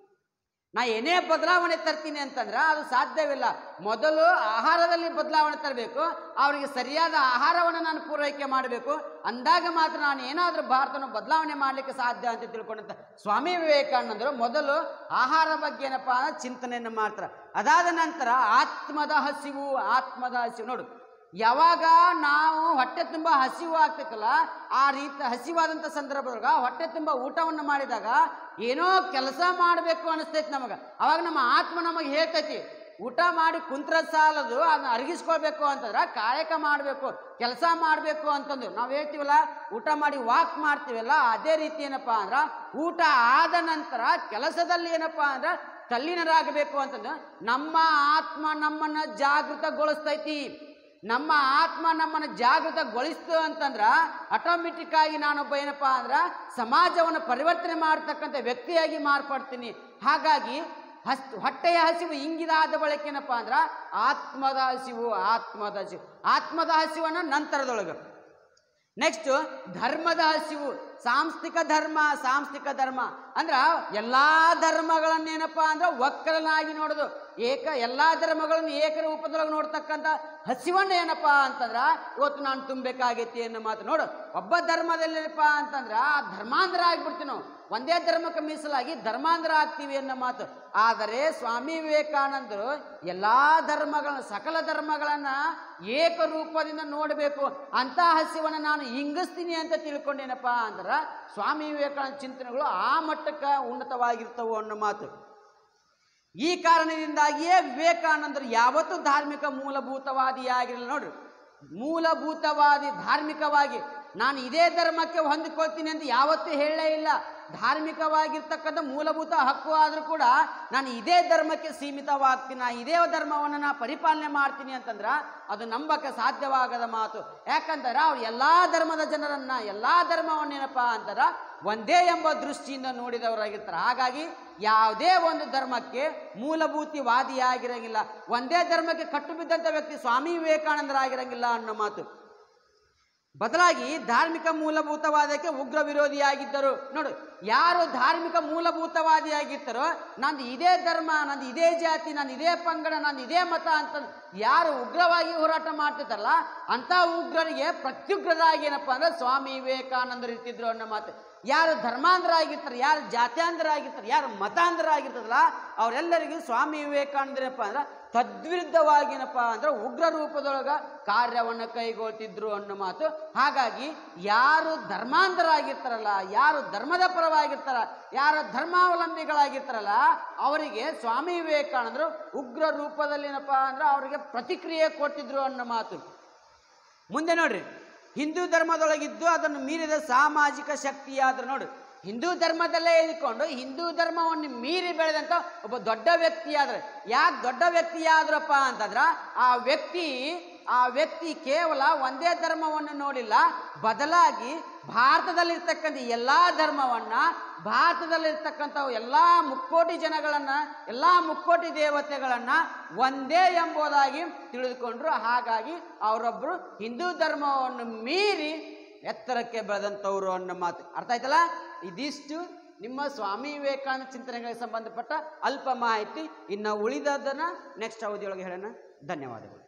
ನಾ ಏನೇ ಬದಲಾವಣೆ ತರ್ತೀನಿ ಅಂತಂದ್ರೆ ಅದು ಸಾಧ್ಯವಿಲ್ಲ ಮೊದಲು ಆಹಾರದಲ್ಲಿ ಬದಲಾವಣೆ ತರಬೇಕು ಅವರಿಗೆ ಸರಿಯಾದ ಆಹಾರವನ್ನು ನಾನು ಪೂರೈಕೆ ಮಾಡಬೇಕು ಅಂದಾಗ ಮಾತ್ರ ನಾನು ಏನಾದರೂ ಭಾರತವನ್ನು ಬದಲಾವಣೆ ಮಾಡಲಿಕ್ಕೆ ಸಾಧ್ಯ ಅಂತ ತಿಳ್ಕೊಂಡಂತ ಸ್ವಾಮಿ ವಿವೇಕಾನಂದರು ಮೊದಲು ಆಹಾರ ಬಗ್ಗೆ ಏನಪ್ಪ ಅಂದ್ರೆ ಚಿಂತನೆಯನ್ನು ಮಾಡ್ತಾರೆ ಅದಾದ ನಂತರ ಆತ್ಮದ ಹಸಿವು ಆತ್ಮದ ಹಸಿವು ನೋಡು ಯಾವಾಗ ನಾವು ಹೊಟ್ಟೆ ತುಂಬ ಹಸಿವು ಆಗ್ತೈತಲ್ಲ ಆ ರೀತಿ ಹಸಿವಾದಂಥ ಸಂದರ್ಭದೊಳಗ ಹೊಟ್ಟೆ ತುಂಬ ಊಟವನ್ನು ಮಾಡಿದಾಗ ಏನೋ ಕೆಲಸ ಮಾಡಬೇಕು ಅನಿಸ್ತೈತಿ ನಮಗೆ ಅವಾಗ ನಮ್ಮ ಆತ್ಮ ನಮಗೆ ಹೇಳ್ತೈತಿ ಊಟ ಮಾಡಿ ಕುಂತ್ರ ಸಾಲದು ಅದನ್ನ ಅರಗಿಸ್ಕೊಳ್ಬೇಕು ಅಂತಂದ್ರೆ ಕಾಯಕ ಮಾಡಬೇಕು ಕೆಲಸ ಮಾಡಬೇಕು ಅಂತಂದು ನಾವು ಹೇಳ್ತೀವಲ್ಲ ಊಟ ಮಾಡಿ ವಾಕ್ ಮಾಡ್ತೀವಲ್ಲ ಅದೇ ರೀತಿ ಏನಪ್ಪಾ ಅಂದ್ರೆ ಊಟ ಆದ ನಂತರ ಕೆಲಸದಲ್ಲಿ ಏನಪ್ಪಾ ಅಂದ್ರೆ ತಲ್ಲೀನರಾಗಬೇಕು ಅಂತಂದು ನಮ್ಮ ಆತ್ಮ ನಮ್ಮನ್ನ ಜಾಗೃತಗೊಳಿಸ್ತೈತಿ ನಮ್ಮ ಆತ್ಮ ನಮ್ಮನ್ನು ಜಾಗೃತಗೊಳಿಸ್ತು ಅಂತಂದ್ರ ಆಟೋಮೆಟಿಕ್ ಆಗಿ ನಾನೊಬ್ಬ ಏನಪ್ಪಾ ಅಂದ್ರ ಸಮಾಜವನ್ನು ಪರಿವರ್ತನೆ ಮಾಡ್ತಕ್ಕಂಥ ವ್ಯಕ್ತಿಯಾಗಿ ಮಾರ್ಪಡ್ತೀನಿ ಹಾಗಾಗಿ ಹಸ್ ಹೊಟ್ಟೆಯ ಹಸಿವು ಇಂಗಿದಾದ ಬಳಿಕ ಏನಪ್ಪಾ ಅಂದ್ರ ಆತ್ಮದ ಹಸಿವು ಆತ್ಮದ ಹಸಿವು ಆತ್ಮದ ಹಸಿವನ್ನ ನಂತರದೊಳಗೆ ನೆಕ್ಸ್ಟ್ ಧರ್ಮದ ಹಸಿವು ಸಾಂಸ್ಥಿಕ ಧರ್ಮ ಸಾಂಸ್ಥಿಕ ಧರ್ಮ ಅಂದ್ರ ಎಲ್ಲಾ ಧರ್ಮಗಳನ್ನೇನಪ್ಪ ಅಂದ್ರೆ ವಕ್ರನಾಗಿ ನೋಡೋದು ಏಕ ಎಲ್ಲಾ ಧರ್ಮಗಳನ್ನು ಏಕರೂಪದೊಳಗೆ ನೋಡ್ತಕ್ಕಂಥ ಹಸಿವನ್ನ ಏನಪ್ಪ ಅಂತಂದ್ರ ಇವತ್ತು ನಾನು ತುಂಬಬೇಕಾಗೈತಿ ಅನ್ನೋ ಮಾತು ನೋಡು ಒಬ್ಬ ಧರ್ಮದಲ್ಲಿರಪ್ಪ ಅಂತಂದ್ರ ಆ ಧರ್ಮಾಂತರ ಆಗ್ಬಿಡ್ತೀವಿ ನಾವು ಒಂದೇ ಧರ್ಮಕ್ಕೆ ಮೀಸಲಾಗಿ ಧರ್ಮಾಂತರ ಆಗ್ತೀವಿ ಅನ್ನೋ ಮಾತು ಆದರೆ ಸ್ವಾಮಿ ವಿವೇಕಾನಂದರು ಎಲ್ಲಾ ಧರ್ಮಗಳನ್ನ ಸಕಲ ಧರ್ಮಗಳನ್ನ ಏಕರೂಪದಿಂದ ನೋಡಬೇಕು ಅಂತ ಹಸಿವನ್ನ ನಾನು ಇಂಗಿಸ್ತೀನಿ ಅಂತ ತಿಳ್ಕೊಂಡೇನಪ್ಪ ಅಂದ್ರ ಸ್ವಾಮಿ ವಿವೇಕಾನಂದ ಚಿಂತನೆಗಳು ಆ ಮಟ್ಟಕ್ಕೆ ಉನ್ನತವಾಗಿರ್ತವು ಅನ್ನೋ ಮಾತು ಈ ಕಾರಣದಿಂದಾಗಿಯೇ ವಿವೇಕಾನಂದರು ಯಾವತ್ತೂ ಧಾರ್ಮಿಕ ಮೂಲಭೂತವಾದಿಯಾಗಿರಲಿಲ್ಲ ನೋಡ್ರಿ ಮೂಲಭೂತವಾದಿ ಧಾರ್ಮಿಕವಾಗಿ ನಾನು ಇದೇ ಧರ್ಮಕ್ಕೆ ಹೊಂದಿಕೊಳ್ತೀನಿ ಅಂತ ಯಾವತ್ತೂ ಹೇಳಲೇ ಇಲ್ಲ ಧಾರ್ಮಿಕವಾಗಿರ್ತಕ್ಕಂಥ ಮೂಲಭೂತ ಹಕ್ಕು ಆದರೂ ಕೂಡ ನಾನು ಇದೇ ಧರ್ಮಕ್ಕೆ ಸೀಮಿತವಾಗ್ತೀನಿ ನಾ ಇದೇ ಧರ್ಮವನ್ನು ನಾ ಪರಿಪಾಲನೆ ಮಾಡ್ತೀನಿ ಅಂತಂದ್ರ ಅದು ನಂಬಕ್ಕೆ ಸಾಧ್ಯವಾಗದ ಮಾತು ಯಾಕಂದ್ರೆ ಅವ್ರು ಎಲ್ಲಾ ಧರ್ಮದ ಜನರನ್ನ ಎಲ್ಲಾ ಧರ್ಮವನ್ನೇನಪ್ಪ ಅಂತಾರ ಒಂದೇ ಎಂಬ ದೃಷ್ಟಿಯಿಂದ ನೋಡಿದವರಾಗಿರ್ತಾರೆ ಹಾಗಾಗಿ ಯಾವುದೇ ಒಂದು ಧರ್ಮಕ್ಕೆ ಮೂಲಭೂತಿವಾದಿಯಾಗಿರಂಗಿಲ್ಲ ಒಂದೇ ಧರ್ಮಕ್ಕೆ ಕಟ್ಟು ಬಿದ್ದಂಥ ವ್ಯಕ್ತಿ ಸ್ವಾಮಿ ವಿವೇಕಾನಂದರಾಗಿರಂಗಿಲ್ಲ ಅನ್ನೋ ಮಾತು ಬದಲಾಗಿ ಧಾರ್ಮಿಕ ಮೂಲಭೂತವಾದಕ್ಕೆ ಉಗ್ರ ವಿರೋಧಿಯಾಗಿದ್ದರು ನೋಡು ಯಾರು ಧಾರ್ಮಿಕ ಮೂಲಭೂತವಾದಿಯಾಗಿರ್ತಾರೋ ನಂದು ಇದೇ ಧರ್ಮ ನಂದು ಇದೇ ಜಾತಿ ನಂದು ಇದೇ ಪಂಗಡ ನಂದು ಇದೇ ಮತ ಅಂತ ಯಾರು ಉಗ್ರವಾಗಿ ಹೋರಾಟ ಮಾಡ್ತಿರ್ತಾರಲ್ಲ ಅಂತ ಉಗ್ರರಿಗೆ ಪ್ರತ್ಯುಗ್ರರಾಗಿ ಏನಪ್ಪ ಅಂದ್ರೆ ಸ್ವಾಮಿ ವಿವೇಕಾನಂದರು ಇರ್ತಿದ್ರು ಅನ್ನೋ ಮಾತು ಯಾರು ಧರ್ಮಾಂತರ ಆಗಿರ್ತಾರೆ ಯಾರು ಜಾತ್ಯಾಂತರ ಆಗಿರ್ತಾರೆ ಯಾರು ಮತಾಂತರ ಆಗಿರ್ತದಲ್ಲ ಅವರೆಲ್ಲರಿಗೂ ಸ್ವಾಮಿ ವಿವೇಕಾನಂದರಪ್ಪ ಅಂದ್ರೆ ತದ್ವಿರುದ್ಧವಾಗಿನಪ್ಪ ಅಂದ್ರೆ ಉಗ್ರ ರೂಪದೊಳಗ ಕಾರ್ಯವನ್ನು ಕೈಗೊಳ್ತಿದ್ರು ಅನ್ನೋ ಮಾತು ಹಾಗಾಗಿ ಯಾರು ಧರ್ಮಾಂತರ ಆಗಿರ್ತಾರಲ್ಲ ಯಾರು ಧರ್ಮದ ಪರವಾಗಿರ್ತಾರ ಯಾರು ಧರ್ಮಾವಲಂಬಿಗಳಾಗಿರ್ತಾರಲ್ಲ ಅವರಿಗೆ ಸ್ವಾಮಿ ವಿವೇಕಾನಂದರು ಉಗ್ರ ರೂಪದಲ್ಲಿನಪ್ಪ ಅಂದ್ರೆ ಅವರಿಗೆ ಪ್ರತಿಕ್ರಿಯೆ ಕೊಟ್ಟಿದ್ರು ಅನ್ನೋ ಮಾತು ಮುಂದೆ ನೋಡ್ರಿ ಹಿಂದೂ ಧರ್ಮದೊಳಗಿದ್ದು ಅದನ್ನು ಮೀರಿದ ಸಾಮಾಜಿಕ ಶಕ್ತಿಯಾದ್ರು ನೋಡು ಹಿಂದೂ ಧರ್ಮದಲ್ಲೇ ಇದ್ಕೊಂಡು ಹಿಂದೂ ಧರ್ಮವನ್ನು ಮೀರಿ ಬೆಳೆದಂತ ಒಬ್ಬ ದೊಡ್ಡ ವ್ಯಕ್ತಿ ಆದ್ರೆ ಯಾಕೆ ದೊಡ್ಡ ವ್ಯಕ್ತಿ ಆದ್ರಪ್ಪ ಅಂತಂದ್ರ ಆ ವ್ಯಕ್ತಿ ಆ ವ್ಯಕ್ತಿ ಕೇವಲ ಒಂದೇ ಧರ್ಮವನ್ನು ನೋಡಿಲ್ಲ ಬದಲಾಗಿ ಭಾರತದಲ್ಲಿರ್ತಕ್ಕಂಥ ಎಲ್ಲ ಧರ್ಮವನ್ನ ಭಾರತದಲ್ಲಿರ್ತಕ್ಕಂಥ ಎಲ್ಲ ಮುಕ್ಕೋಟಿ ಜನಗಳನ್ನ ಎಲ್ಲ ಮುಕ್ಕೋಟಿ ದೇವತೆಗಳನ್ನ ಒಂದೇ ಎಂಬುದಾಗಿ ತಿಳಿದುಕೊಂಡ್ರು ಹಾಗಾಗಿ ಅವರೊಬ್ಬರು ಹಿಂದೂ ಧರ್ಮವನ್ನು ಮೀರಿ ಎತ್ತರಕ್ಕೆ ಬೆಳೆದಂಥವ್ರು ಅನ್ನೋ ಮಾತು ಅರ್ಥ ಆಯ್ತಲ್ಲ ಇದಿಷ್ಟು ನಿಮ್ಮ ಸ್ವಾಮಿ ವಿವೇಕಾನಂದ ಚಿಂತನೆಗಳಿಗೆ ಸಂಬಂಧಪಟ್ಟ ಅಲ್ಪ ಮಾಹಿತಿ ಇನ್ನು ಉಳಿದದನ್ನ ನೆಕ್ಸ್ಟ್ ಅವಧಿಯೊಳಗೆ ಹೇಳೋಣ ಧನ್ಯವಾದಗಳು